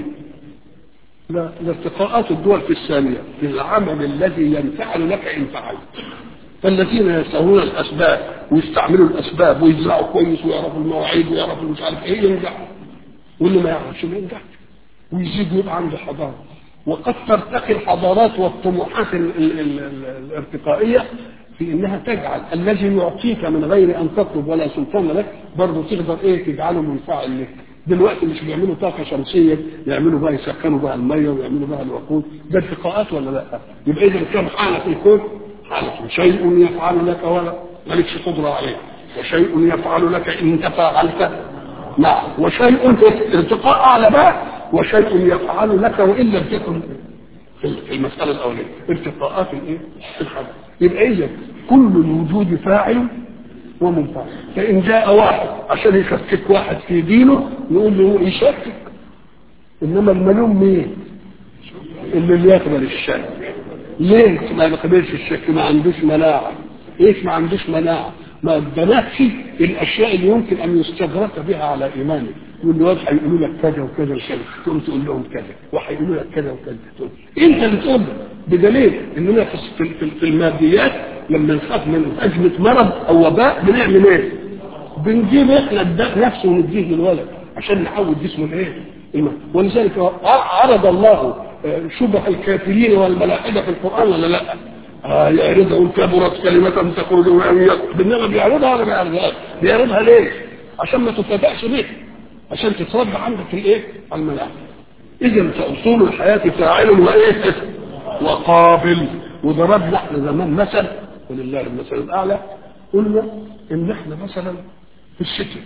لا الارتقاءات الدول في الثانيه في العمل الذي ينفعل لك ان فعلت فالذين يسعون الاسباب ويستعملوا الاسباب ويزرعوا كويس ويعرفوا المواعيد ويعرفوا مش عارف ايه ينجحوا واللي ما يعرفش ما ينجحش ويزيد يبقى عنده حضاره وقد ترتقي الحضارات والطموحات ال ال ال ال الارتقائيه في انها تجعل الذي يعطيك من غير ان تطلب ولا سلطان لك برضه تقدر ايه تجعله منفعل لك دلوقتي مش بيعملوا طاقه شمسيه يعملوا بقى يسخنوا بقى الميه ويعملوا بقى الوقود ده ارتقاءات ولا لا؟ يبقى اذا كم حاله في الكون حاله شيء يفعل لك ولا مالكش قدره عليه وشيء يفعل لك ان تفاعلت نعم وشيء ارتقاء اعلى بقى وشيء يفعل لك وان لم تكن في المساله الاوليه ارتقاءات الايه؟ الحدث يبقى اذا كل الوجود فاعل ومنفعل فان جاء واحد عشان يشكك واحد في دينه نقول له يشكك انما الملوم مين؟ اللي بيقبل الشك ليه ما يقبلش الشك ما عندوش مناعه ايش ما عندوش مناعه ما بناتش الاشياء اللي يمكن ان يستغرق بها على ايمانه يقول له هيقولوا لك كذا وكذا وكذا تقوم تقول لهم كذا وهيقولوا لك كذا وكذا تقول انت اللي تقول بدليل اننا في, في, في الماديات لما نخاف من ازمه مرض او وباء بنعمل ايه؟ بنجيب احنا الداء نفسه ونديه للولد عشان نعود جسمه الايه؟ ولذلك عرض الله شبه الكافرين والملاحده في القران ولا لا؟ آه يعرضها كبرت كلمة تخرج من بالنسبة بيعرضها ولا بيعرضها؟ بيعرضها ليه؟ عشان ما تتبعش بيه عشان تتربى عندك الايه؟ الملاحة إذا فأصول الحياة فاعل وإيه؟ وقابل وضربنا احنا زمان مثل ولله المثل الأعلى قلنا إن احنا مثلا في الشتاء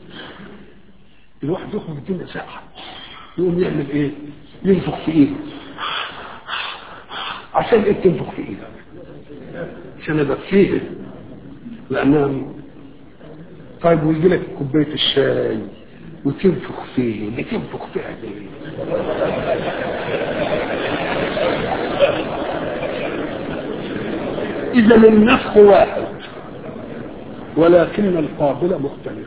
الواحد يخرج الدنيا ساقعة يقوم يعمل ايه؟ ينفخ في ايده عشان ايه تنفخ في ايدك؟ عشان ادفيه لانها طيب ويجي لك كوبايه الشاي وتنفخ فيه اللي تنفخ فيها ليه؟ اذا النفخ واحد ولكن القابل مختلف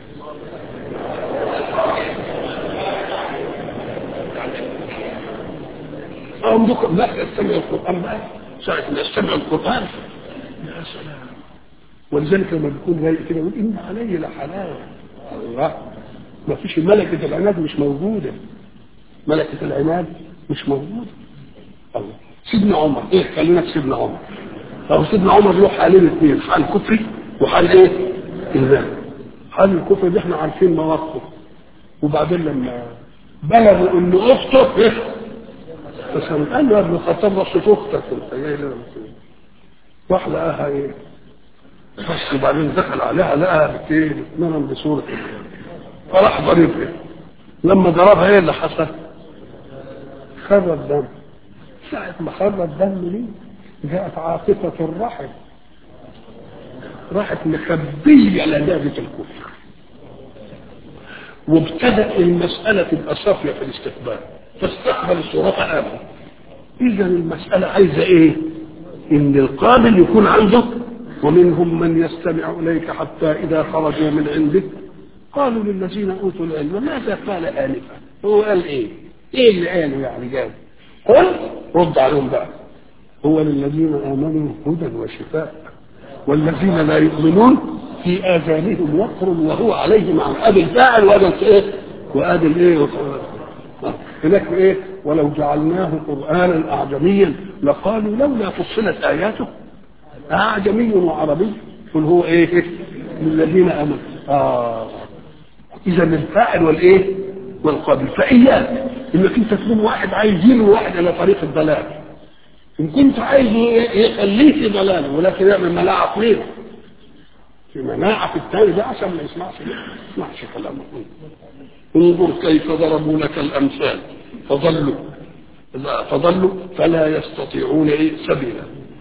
أنظر لا يستمع القرآن بقى ساعة ما يستمع القرآن يا سلام ولذلك لما بيكون رايق كده يقول إن علي لحلاوة الله ما فيش ملكة العناد مش موجودة ملكة العناد مش موجودة الله سيدنا عمر ايه خلينا في سيدنا عمر أو سيدنا عمر له حالين اثنين حال كفري وحال ايه؟ إيمان حال الكفر دي احنا عارفين مواقفه وبعدين لما بلغوا ان اخته ايه؟ فسأل قال له يا ابن الخطاب بس اختك انت جاي لنا راح لقاها ايه؟ بس وبعدين دخل عليها لقاها بكين اتمنى بصورة فراح ضريبها لما ضربها ايه اللي حصل؟ خر الدم ساعة ما خر الدم ليه؟ جاءت عاطفة الرحم راحت مخبية لدابة الكفر وابتدأ المسألة تبقى صافية في الاستقبال فاستقبل الصراط آمن إذا المسألة عايزة إيه؟ إن القابل يكون عنده ومنهم من يستمع إليك حتى إذا خرجوا من عندك قالوا للذين أوتوا العلم ماذا قال آنفا؟ هو قال إيه؟ إيه اللي قاله يعني جاب؟ قل رد عليهم بقى هو للذين آمنوا هدى وشفاء والذين لا يؤمنون في آذانهم وقر وهو عليهم عن أبي الفاعل وأبي إيه؟ وأبي الإيه؟ هناك ايه ولو جعلناه قرانا اعجميا لقالوا لولا فصلت اياته اعجمي وعربي قل هو ايه للذين امنوا اه اذا الفاعل والايه والقابل فاياك انك انت تكون واحد عايز يلوي واحد الى طريق الضلال ان كنت عايز يخليه في ضلاله ولكن يعمل ملاعه عقليه في مناعة في التاني ده عشان ما يسمعش ما يسمعش كلامه انظر كيف ضربوا لك الأمثال فضلوا فضلوا فلا يستطيعون ايه سبيلا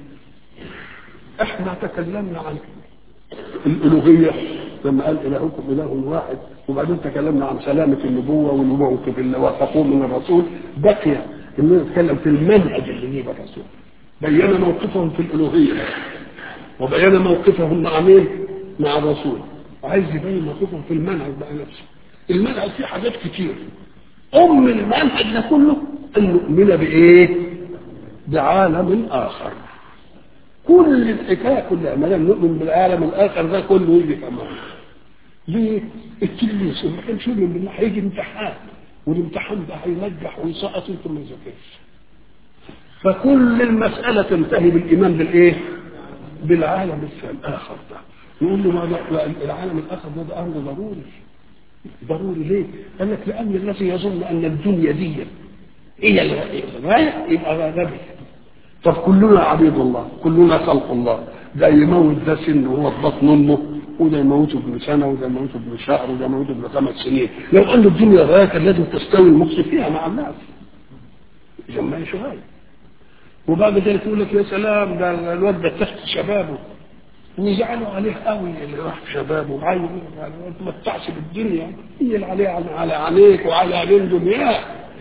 احنا تكلمنا عن الالوهيه لما قال الهكم اله واحد وبعدين تكلمنا عن سلامه النبوه والموقف اللي وثقوه من الرسول بقي اننا نتكلم في المنهج اللي جيب الرسول بين موقفهم في الالوهيه وبين موقفهم مع مين؟ مع الرسول عايز يبين موقفهم في المنهج بقى نفسه المنهج فيه حاجات كتير ام المنهج ده كله ان نؤمن بايه؟ بعالم اخر كل الحكايه كلها ما دام نؤمن بالعالم الاخر ده كله يجي كمان ليه؟ التلميذ ما كانش يؤمن بالله هيجي امتحان والامتحان ده هينجح ويسقط انتم ما يذاكرش فكل المساله تنتهي بالايمان بالايه؟ بالعالم الاخر ده يقول له ما العالم الاخر ده, ده امر ضروري ضروري ليه؟ قال لك لان الذي يظن ان الدنيا دي هي الغايه يبقى غبي طب كلنا عبيد الله كلنا خلق الله ده يموت ده سن وهو في بطن امه وده يموته ابن سنه وده يموته ابن شهر وده يموته ابن خمس سنين لو ان الدنيا غايه كان لازم تستوي المخ فيها مع الناس اذا ما هيش غايه وبعد ذلك يقول لك يا سلام ده الواد ده تحت شبابه ويزعلوا عليه قوي اللي راح شبابه وعايز ما تمتعش بالدنيا هي اللي عليه على عينيك وعلى عينين دنياك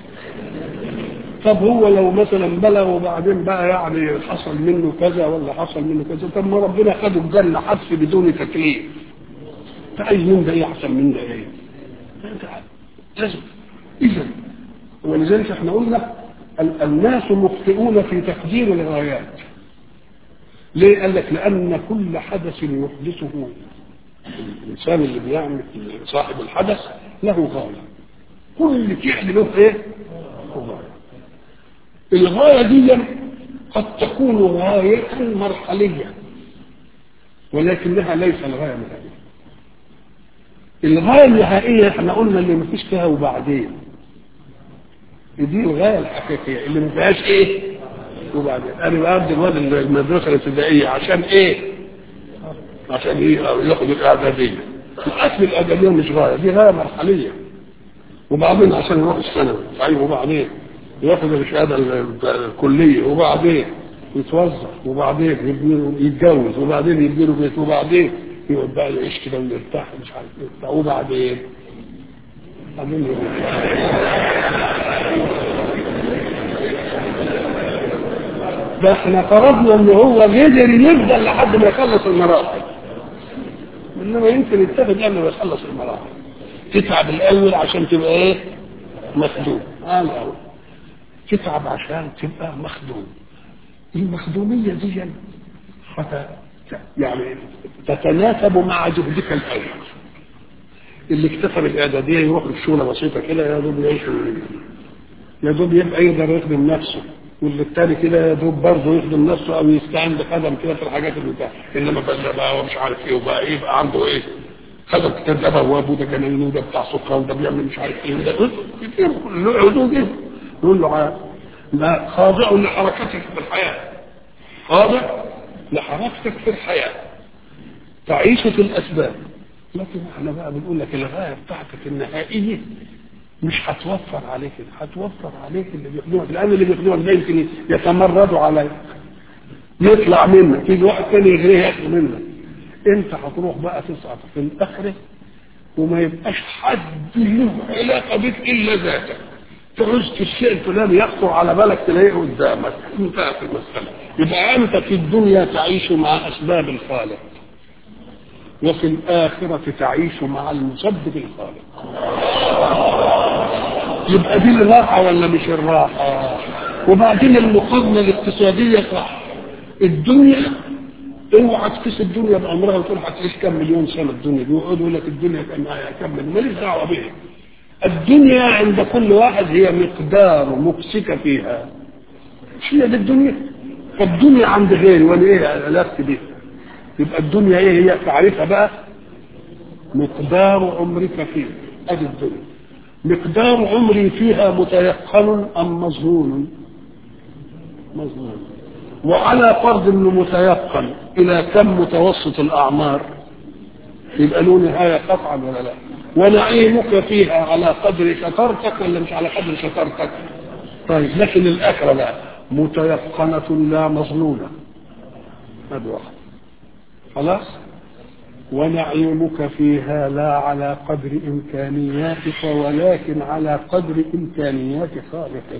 طب هو لو مثلا بلغ وبعدين بقى يعني حصل منه كذا ولا حصل منه كذا طب ما ربنا خده الجنه حذف بدون تكليف فعايز من ده ايه احسن من ده ايه لازم اذا ولذلك احنا قلنا الناس مخطئون في تقدير الغايات ليه قال لك لان كل حدث يحدثه الانسان اللي بيعمل صاحب الحدث له غايه كل فعل له ايه غايه الغايه دي قد تكون غايه مرحليه ولكنها ليس الغايه النهائيه الغايه النهائيه احنا قلنا اللي مفيش فيها وبعدين دي الغايه الحقيقيه اللي ما فيهاش ايه وبعدين انا بقدم الواد المدرسه الابتدائيه عشان ايه عشان ايه ياخد الاعداديه الاصل الاعداديه مش غايه دي غايه مرحليه وبعدين عشان يروح الثانوي طيب وبعدين ياخد الشهاده الكليه وبعدين يتوظف وبعدين يتجوز وبعدين يبني له بيت وبعدين يقعد بقى يعيش كده ويرتاح مش عارف ايه وبعدين بعدين ده احنا فرضنا ان هو قدر يفضل لحد ما يخلص المراحل انما يمكن يتفق قبل ما يخلص المراحل تتعب الاول عشان تبقى ايه مخدوم اه الاول تتعب عشان تبقى مخدوم المخدوميه دي حتى يعني تتناسب مع جهدك الاول اللي اكتفى بالاعداديه يروح لشغله بسيطه كده يا دوب يعيش يا دوب يبقى يقدر يخدم نفسه واللي التاني كده يا دوب برضه يخدم نفسه او يستعين بخدم كده في الحاجات اللي بتاع انما بقى بقى ومش عارف ايه وبقى ايه يبقى عنده ايه خدم كتاب ده بواب وده جنين وده بتاع سكر وده بيعمل مش عارف ايه وده كتير له حدود ايه يقول له لا خاضع لحركتك في الحياه خاضع لحركتك في الحياه تعيش في الاسباب لكن احنا بقى بنقول لك الغايه بتاعتك النهائيه مش هتوفر عليك هتوفر عليك اللي بيخدمك لان اللي بيخدمك ده يمكن يتمردوا عليك يطلع منك يجي واحد تاني يغريه ياخد منك انت هتروح بقى تسقط في الاخره وما يبقاش حد له علاقه بك الا ذاتك تعوز الشيء الفلاني يخطر على بالك تلاقيه قدامك انتهت المساله يبقى انت في الدنيا تعيش مع اسباب الخالق وفي الآخرة تعيش مع المسبب الخالق يبقى دي الراحة ولا مش الراحة وبعدين المقارنة الاقتصادية صح الدنيا اوعى تقيس الدنيا بأمرها وتقول هتعيش كم مليون سنة الدنيا دي ويقعدوا يقول لك الدنيا كم كم ماليش دعوة بيها الدنيا عند كل واحد هي مقدار مكسك فيها مش هي دي الدنيا فالدنيا عند غيري وانا ايه علاقتي بيها يبقى الدنيا ايه هي تعرفها بقى مقدار عمرك فيها ادي الدنيا مقدار عمري فيها متيقن ام مظنون مظنون وعلى فرض انه متيقن الى كم متوسط الاعمار يبقى له نهايه قطعا ولا لا ونعيمك فيها على قدر شطارتك ولا مش على قدر شطارتك طيب لكن الاخره لا متيقنه لا مظنونه هذا واحد خلاص ونعيمك فيها لا على قدر إمكانياتك ولكن على قدر إمكانيات خالقك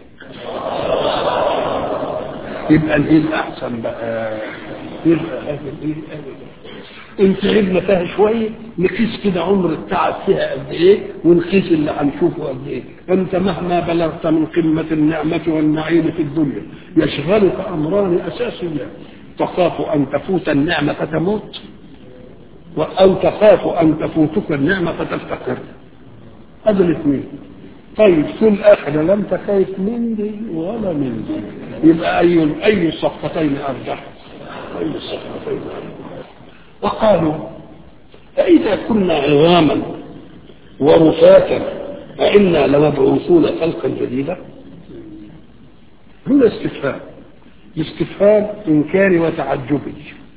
يبقى الايه الأحسن بقى يبقى هذا الايه انت تعبنا فيها شويه نقيس كده عمر التعب فيها قد ايه ونقيس اللي هنشوفه قد ايه انت مهما بلغت من قمه النعمه والنعيم في الدنيا يشغلك امران اساسيان تخاف ان تفوت النعمه فتموت أو تخاف أن تفوتك النعمة فتفتقر هذا الاثنين طيب في الآخرة لم تخاف من دي ولا من دي يبقى أي أي الصفتين أرجح أي الصفتين أرجح وقالوا فإذا كنا عظاما ورفاتا أئنا لمبعوثون خلقا جديدا هنا استفهام الاستفهام إنكاري وتعجبي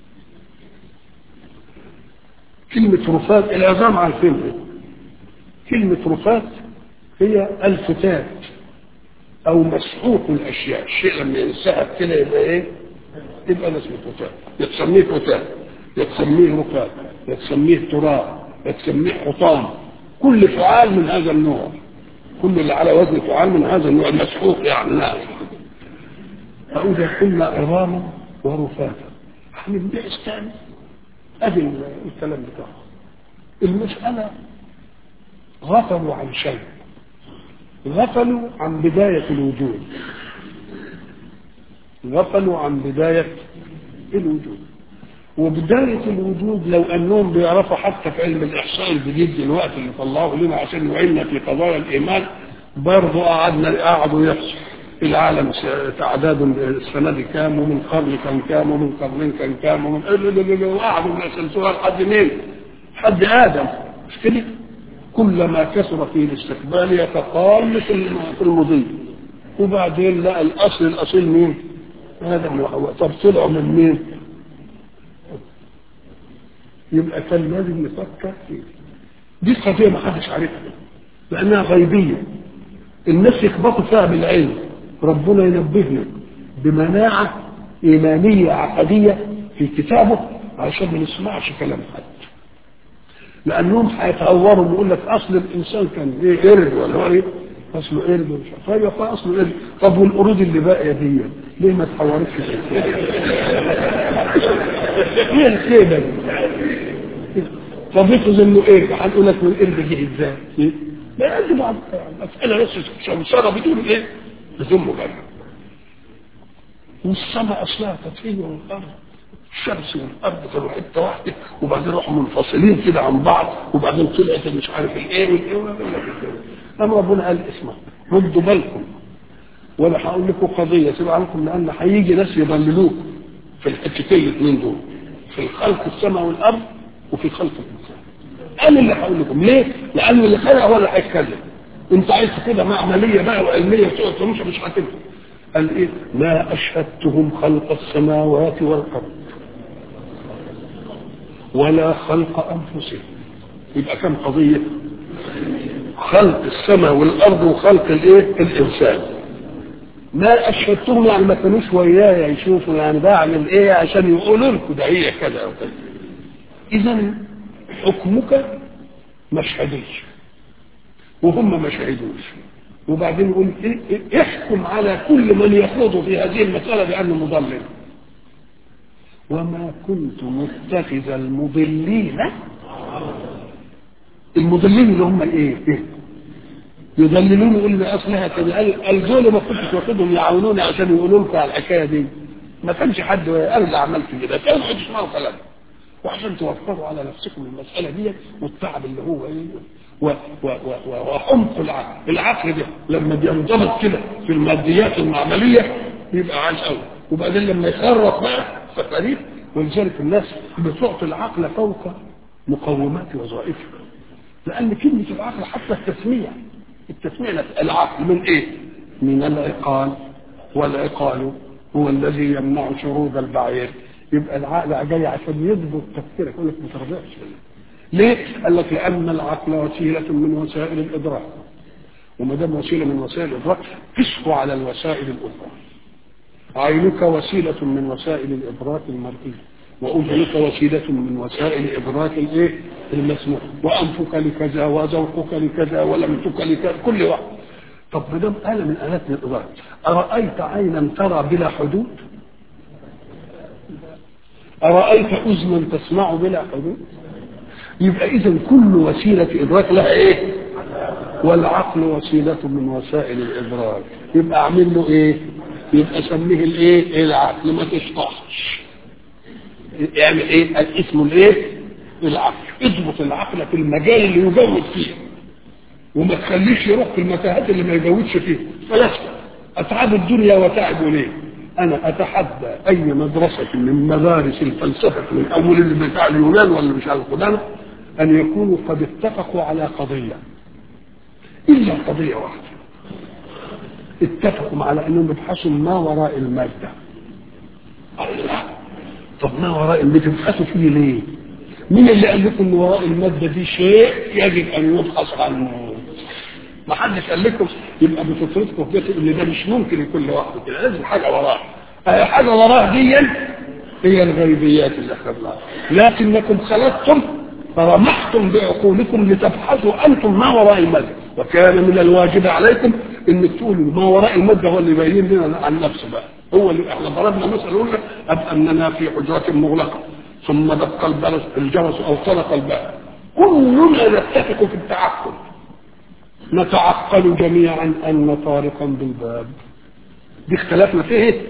كلمة رفات العظام عارفينها كلمة رفات هي الفتات أو مسحوق الأشياء الشيء لما ينسحب كده يبقى إيه؟ يبقى ده اسمه فتات يتسميه فتات يتسميه رفات يتسميه تراب يتسميه حطام كل فعال من هذا النوع كل اللي على وزن فعال من هذا النوع المسحوق يعني لا فإذا كنا عظاما ورفاتا هنبدأ استعمل ادي الكلام بتاعه المسألة غفلوا عن شيء غفلوا عن بداية الوجود غفلوا عن بداية الوجود وبداية الوجود لو أنهم بيعرفوا حتى في علم الإحصاء الجديد دلوقتي اللي طلعوه لنا عشان يعيننا في قضايا الإيمان برضه قعدنا قعدوا يحصوا العالم تعداد السنة دي كام ومن قرن كان كام ومن قرنين كان كام ومن وقعدوا يسلسلوها لحد مين؟ لحد آدم مش كده؟ كلما كثر في الاستقبال يتقال في المضي وبعدين لا الأصل الأصيل مين؟ آدم وحواء طب طلعوا من مين؟ يبقى كان لازم نفكر فيه دي قضية ما حدش عارفها لأنها غيبية الناس يخبطوا فيها بالعلم ربنا ينبهنا بمناعة إيمانية عقدية في كتابه عشان ما نسمعش كلام حد لأنهم هيتهوروا ويقول لك أصل الإنسان كان إيه قرد ولا هو إيه؟ أصله قرد ومش عارف طيب يا أصله قرد طب والقرود اللي باقية دي ليه ما تحورتش هي الكيبة طب افرض إنه إيه هنقول لك من القرد جه إزاي؟ إيه؟ لا يعد بعض مسألة بس شمسرة بدون إيه؟ بدون مبالغة والسماء أصلها تطفيه والأرض الشمس والأرض كانوا حتة واحدة وبعدين راحوا منفصلين كده عن بعض وبعدين طلعت مش عارف الإيه والإيه أما ربنا قال اسمع ردوا بالكم ولا هقول لكم قضية سيبوا عنكم لأن هيجي ناس يضللوك في الحتتين الاثنين دول في خلق السماء والأرض وفي خلق الإنسان انا اللي هقول لكم ليه؟ لان اللي خلق هو اللي هيتكلم انت عايز كده معمليه بقى وعلميه وتقعد مش مش هتنفع قال ايه؟ ما اشهدتهم خلق السماوات والارض ولا خلق انفسهم يبقى كم قضيه؟ خلق السماء والارض وخلق الايه؟ الانسان ما اشهدتهم يعني ما كانوش ويايا يشوفوا يعني بعمل ايه عشان يقولوا لكم ده هي كذا او كذا اذا حكمك ما شهدوش وهم ما شهدوش وبعدين يقول إيه احكم على كل من يخوض في هذه المسألة بأنه مضلل وما كنت متخذ المضلين المضلين اللي هم ايه, إيه؟ يضللون يقول لي اصلها كده قال دول ما كنتش واخدهم يعاونوني عشان يقولوا لكم على الحكايه دي ما كانش حد ارجع عملت كده كانوا تسمعوا كلام وعشان توفروا على نفسكم المسألة دي والتعب اللي هو ايه و و و وعمق العقل العقل ده لما بينضبط كده في الماديات المعملية بيبقى عال قوي وبعدين لما يخرط بقى فقريب ولذلك الناس بتعطي العقل فوق مقومات وظائفه لأن كلمة العقل حتى التسمية التسمية العقل من ايه؟ من العقال والعقال هو الذي يمنع شرود البعير يبقى العقل جاي عشان يضبط تفكيرك يقول لك ما ترضعش ليه؟ قال لك لأن العقل وسيلة من وسائل الإدراك وما دام وسيلة من وسائل الإدراك قسه على الوسائل الأخرى عينك وسيلة من وسائل الإدراك المرئي وأذنك وسيلة من وسائل إدراك الإيه؟ المسموع وأنفك لكذا وذوقك لكذا ولمسك لكذا كل واحد طب ما دام آلة من آلات الإدراك أرأيت عينا ترى بلا حدود؟ أرأيت أذنا تسمع بلا حدود؟ يبقى إذا كل وسيلة إدراك لها إيه؟ والعقل وسيلة من وسائل الإدراك يبقى أعمل له إيه؟ يبقى سميه الإيه؟ العقل ما تشطحش يعمل إيه؟ الاسم الإيه؟ العقل اضبط العقل في المجال اللي يجود فيه وما تخليش يروح في المتاهات اللي ما يجودش فيه فلسفة أتعب الدنيا وتعب ليه؟ أنا أتحدى أي مدرسة من مدارس الفلسفة من أول بتاع اليونان ولا مش عارف القدامى أن يكونوا قد اتفقوا على قضية إلا قضية واحدة اتفقوا على أنهم يبحثوا ما وراء المادة الله طب ما وراء المادة بتبحثوا فيه ليه؟ مين اللي قال لكم ان وراء المادة دي شيء يجب أن يبحث عنه؟ ما حدش قال لكم يبقى بفطرتكم كده ان ده مش ممكن يكون لوحده كده لازم حاجه وراه أي حاجه وراه دي هي الغيبيات اللي اخذناها لكنكم خلقتم فرمحتم بعقولكم لتبحثوا انتم ما وراء الماده وكان من الواجب عليكم انك تقولوا ما وراء الماده هو اللي يبين لنا عن نفسه بقى هو اللي احنا ضربنا مثلا قلنا اب اننا في حجره مغلقه ثم دق الجرس الجرس او طلق الباب كلنا نتفق في التعقل نتعقل جميعا ان طارقا بالباب دي اختلفنا فيه إيه؟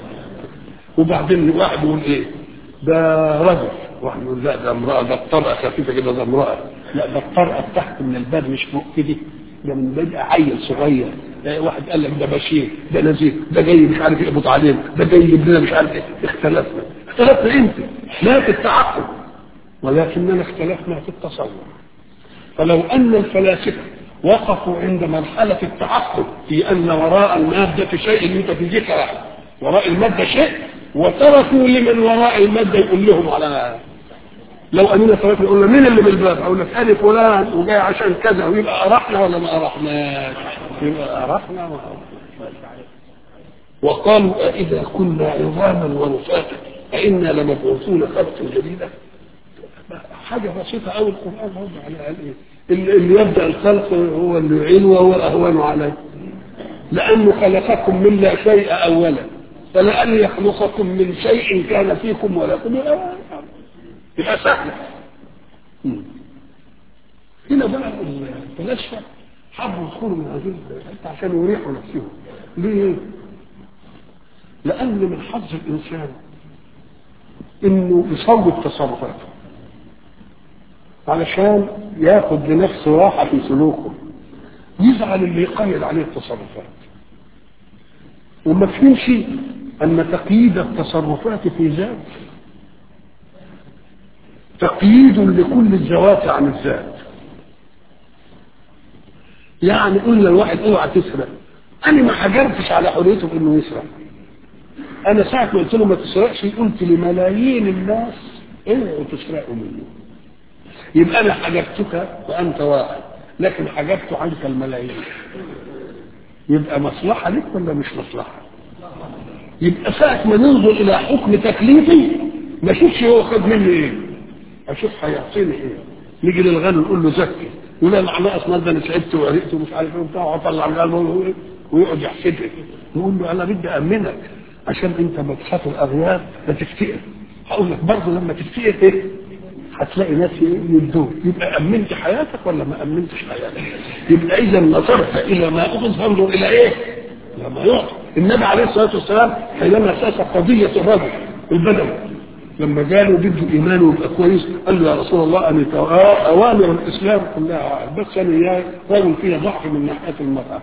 وبعدين واحد يقول ايه ده رجل واحد يقول لا ده امرأة ده الطرقة خفيفة كده ده امرأة لا ده الطرقة تحت من الباب مش فوق كده ده من بقى عيل صغير واحد قال لك ده بشير ده نزيه ده جاي مش عارف يقبض علينا ده جاي يجيب لنا مش عارف ايه اختلفنا اختلفنا انت لا في التعقل ولكننا اختلفنا في التصور فلو ان الفلاسفه وقفوا عند مرحلة التعقل في أن وراء المادة شيء ميتافيزيقا واحد وراء المادة شيء وتركوا لمن وراء المادة يقول لهم على لو أننا تركنا نقول مين اللي بالباب أقول لك أنا فلان وجاي عشان كذا ويبقى أرحنا ولا ما أرحناش يبقى أرحنا ما وقالوا أإذا كنا عظاما ورفاتا أئنا لمبعوثون خلقا جديدا حاجة بسيطة أوي القرآن هو على قال إيه اللي يبدأ الخلق هو اللي يعين وهو أهون عليه لأنه خلقكم من لا شيء أولا فلأن يخلقكم من شيء كان فيكم ولكم يبقى سهل هنا بقى الفلاسفة حبوا يدخلوا من هذه الحتة عشان يريحوا نفسهم ليه؟ لأن من حظ الإنسان إنه يصوب تصرفاته علشان ياخد لنفسه راحة في سلوكه يزعل اللي يقيد عليه التصرفات وما فهمش أن تقييد التصرفات في ذات تقييد لكل الذوات عن الذات يعني قلنا الواحد اوعى تسرق انا ما حجرتش على حريته بانه يسرق انا ساعه ما قلت له ما تسرقش قلت لملايين الناس اوعوا تسرقوا منه يبقى انا حجبتك وانت واحد لكن حجبت عنك الملايين يبقى مصلحة لك ولا مش مصلحة يبقى ساعة ما ننظر إلى حكم تكليفي ما اشوفش هو خد مني إيه أشوف هيعطيني إيه نيجي للغني نقول له زكي يقول لا معناه أصلا ده أنا تعبت وعرقت ومش عارف إيه وبتاع وأطلع الغنى ويقعد يحسدك نقول له أنا بدي أأمنك عشان أنت ما تخاف الأغيار لا تفتقر هقول لك برضه لما تفتقر إيه هتلاقي ناس يدوك يبقى امنت حياتك ولا ما امنتش حياتك يبقى اذا نظرت الى ما اخذ فانظر الى ايه لما يعطي النبي عليه الصلاه والسلام حينما اساس قضيه الرجل البدوي لما قالوا بده ايمانه يبقى كويس قال له يا رسول الله ان اوامر الاسلام كلها بس انا يا رجل فيها ضعف من ناحيه المراه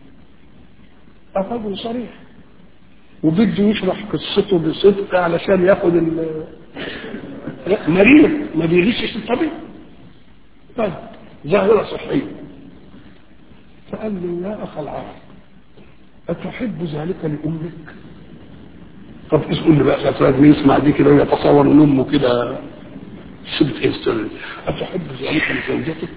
الرجل صريح وبده يشرح قصته بصدق علشان ياخد مريض ما بيغشش الطبيب طيب ظاهرة صحية فقال له يا أخ العرب أتحب ذلك لأمك طب اسأل لي بقى أفراد مين يسمع دي كده ويتصور ان أمه كده سبت ايه السر اتحب ذلك لزوجتك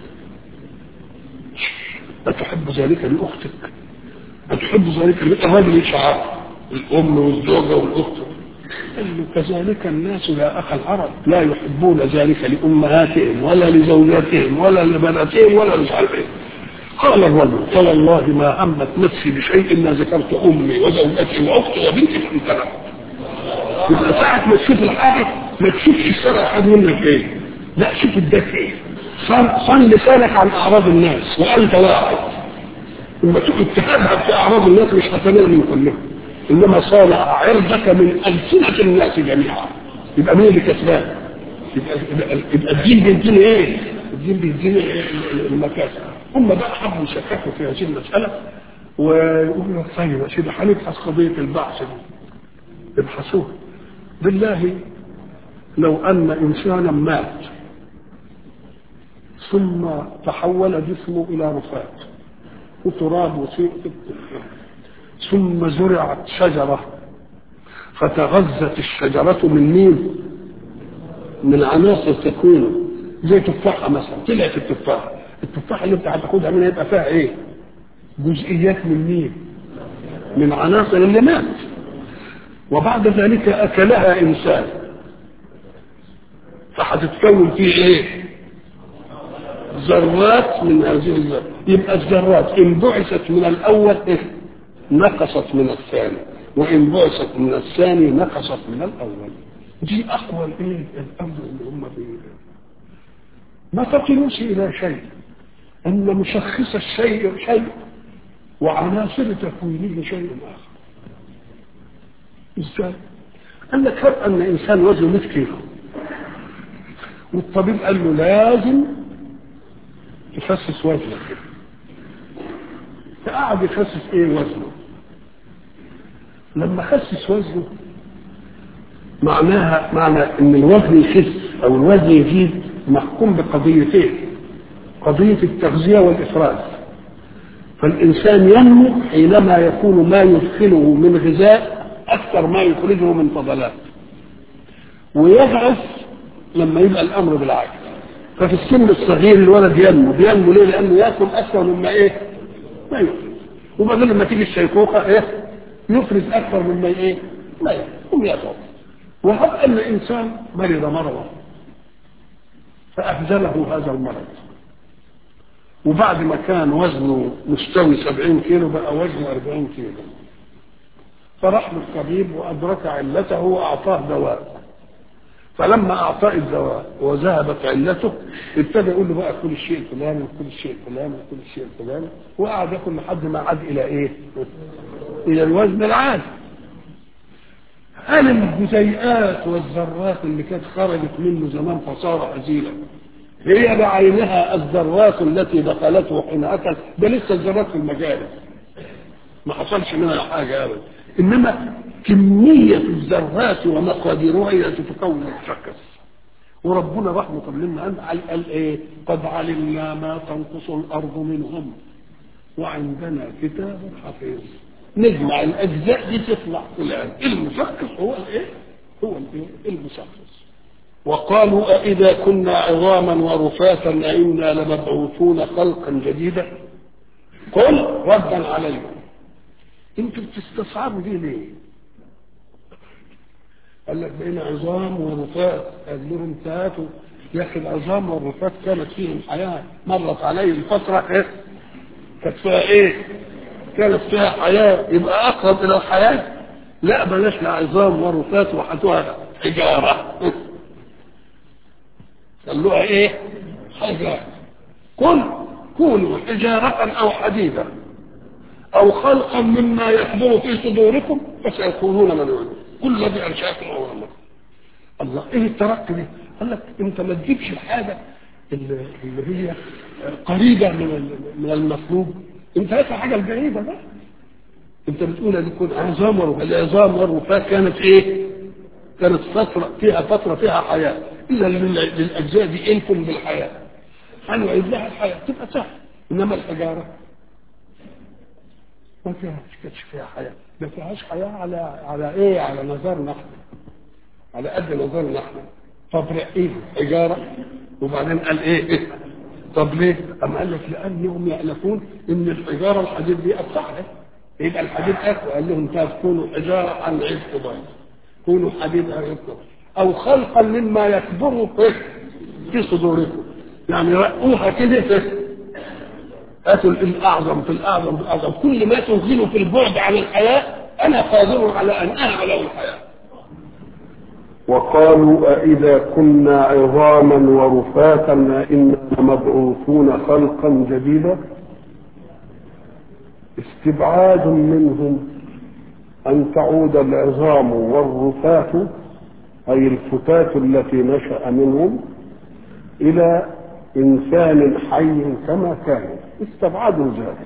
اتحب ذلك لاختك اتحب ذلك للراجل مش عارف الام والزوجه والاخت قال له كذلك الناس يا اخ العرب لا يحبون ذلك لامهاتهم ولا لزوجاتهم ولا لبناتهم ولا مش عارف ايه قال الرجل فوالله ما همت نفسي بشيء ما ذكرت امي وزوجتي واختي وبنتي فامتنعت يبقى ساعة ما تشوف الحاجة ما تشوفش الشرع حد منك ايه لا شوف الدافع ايه صن صن لسانك عن اعراض الناس وانت واحد لما تقعد تهابها في اعراض الناس مش هتنال من كلهم انما صانع عرضك من السنة الناس جميعا يبقى مين اللي كسبان يبقى, يبقى, يبقى الدين بيديني ايه الدين بيديني المكاسب هم بقى حبوا يشككوا في هذه المسألة ويقولوا طيب يا سيدي هنبحث قضية البعث دي ابحثوها بالله لو أن إنسانا مات ثم تحول جسمه إلى رفات وتراب وسيء ثم زرعت شجرة فتغذت الشجرة من مين؟ من عناصر تكوينه زي تفاحة مثلا طلعت التفاحة التفاحة اللي انت هتاخدها منها يبقى فيها ايه؟ جزئيات من مين؟ من عناصر اللي مات وبعد ذلك أكلها إنسان فهتتكون فيه إيه؟ ذرات من هذه الذرات يبقى الذرات إن بعثت من الأول إيه؟ نقصت من الثاني وإن بعثت من الثاني نقصت من الأول دي أقوى الإيه؟ الأمر اللي هم فيه ما تقلوش إلى شيء أن مشخص الشيء شيء وعناصر تكوينه شيء آخر ازاي؟ قال لك هب ان انسان وزنه 100 كيلو والطبيب قال له لازم تخسس وزنك كده فقعد يخسس ايه وزنه لما خسس وزنه معناها معنى ان الوزن يخس او الوزن يزيد محكوم بقضيتين قضية التغذية والإفراز فالإنسان ينمو حينما يكون ما يدخله من غذاء أكثر ما يخرجه من فضلات ويضعف لما يبقى الأمر بالعكس ففي السن الصغير الولد ينمو بينمو ليه؟ لأنه يأكل أكثر مما إيه؟ ما يخرج وبعدين لما تيجي الشيخوخة إيه؟ يفرز أكثر مما إيه؟ ما يخرج يضعف وهب أن إنسان مرض مرضا فأخذله هذا المرض وبعد ما كان وزنه مستوي 70 كيلو بقى وزنه 40 كيلو فراح للطبيب وأدرك علته وأعطاه دواء فلما أعطاه الدواء وذهبت علته ابتدى يقول له بقى كل الشيء الفلاني وكل الشيء الفلاني وكل الشيء الفلاني وقعد ياكل لحد ما عاد إلى إيه؟ إلى الوزن العادي هل الجزيئات والذرات اللي كانت خرجت منه زمان فصار هزيلا هي بعينها الذرات التي دخلته حين أكل ده لسه الذرات في المجالس ما حصلش منها حاجة أبدا إنما كمية الذرات ومقاديرها هي تتكون المشخص وربنا رحمة لنا قال قال إيه قد علمنا ما تنقص الأرض منهم وعندنا كتاب حفيظ نجمع الأجزاء دي تطلع فلان المشخص هو الإيه هو الإيه المشخص وقالوا أإذا كنا عظاما ورفاتا أئنا لمبعوثون خلقا جديدا قل ردا عليكم انتوا بتستصعبوا دي ليه قال لك بين عظام ورفات قال لهم تاتوا يا اخي العظام والرفات كانت فيهم حياه مرت عليهم فتره ايه كانت فيها ايه كانت فيها حياه يبقى اقرب الى الحياه لا بلاش لا عظام ورفات وحدوها حجاره خلوها ايه حجاره كن كونوا حجاره او حديدا او خلقا مما يحضر في صدوركم فسيكونون ملعونين كل الذي انشاكم اول مره الله ايه الترقي دي قال لك انت ما تجيبش الحاجه اللي اللي هي قريبه من من المطلوب انت هات الحاجه البعيده بقى انت بتقول ان يكون عظام ورفات العظام والرفات كانت ايه كانت فتره فيها فتره فيها حياه اذا للاجزاء دي الف بالحياه هنعيد لها الحياه تبقى سهل انما الحجاره ما فيها كانتش فيها حياة ما فيهاش حياة على على ايه على نظرنا احنا على قد نظرنا احنا طب ايه حجاره وبعدين قال ايه طب ليه؟ أم قال لك لأنهم يألفون إن الحجارة الحديد دي أفتحها يبقى الحديد أقوى قال لهم طب كونوا حجارة عن عيد قبيل كونوا حديد عن عيد أو خلقا مما يكبر في صدوركم يعني رقوها كده هاتوا الأعظم في الأعظم في الأعظم كل ما تنزلوا في البعد عن الحياة أنا قادر على أن أعلى الحياة وقالوا أإذا كنا عظاما ورفاتا أئنا مبعوثون خلقا جديدا استبعاد منهم أن تعود العظام والرفات أي الفتاة التي نشأ منهم إلى إنسان حي كما كانوا استبعدوا ذلك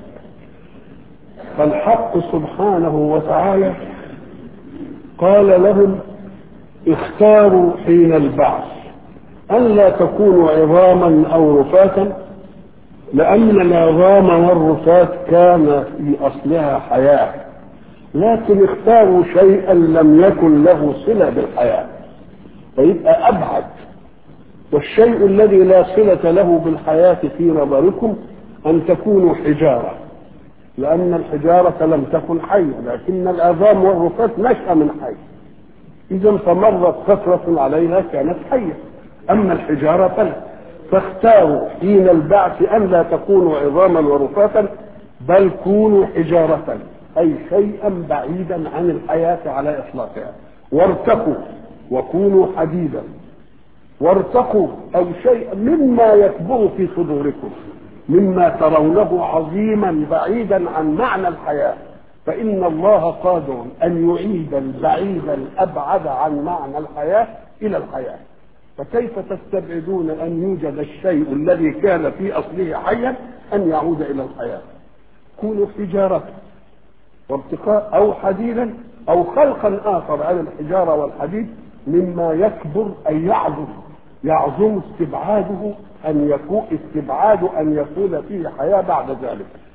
فالحق سبحانه وتعالى قال لهم اختاروا حين البعث ألا تكونوا عظاما أو رفاتا لأن العظام والرفات كان في أصلها حياة لكن اختاروا شيئا لم يكن له صلة بالحياة فيبقى أبعد والشيء الذي لا صلة له بالحياة في نظركم أن تكونوا حجارة لأن الحجارة لم تكن حية لكن العظام والرفات نشأ من حي إذا فمرت فترة عليها كانت حية أما الحجارة فلا فاختاروا حين البعث أن لا تكونوا عظاما ورفاتا بل كونوا حجارة أي شيئا بعيدا عن الحياة على إطلاقها وارتقوا وكونوا حديدا وارتقوا أو شيئا مما يكبر في صدوركم مما ترونه عظيما بعيدا عن معنى الحياة فإن الله قادر أن يعيد البعيد الأبعد عن معنى الحياة إلى الحياة فكيف تستبعدون أن يوجد الشيء الذي كان في أصله حيا أن يعود إلى الحياة كونوا حجارة وارتقاء أو حديدا أو خلقا آخر على الحجارة والحديد مما يكبر أي يعظم يعظم استبعاده أن يكون استبعاد أن يكون فيه حياة بعد ذلك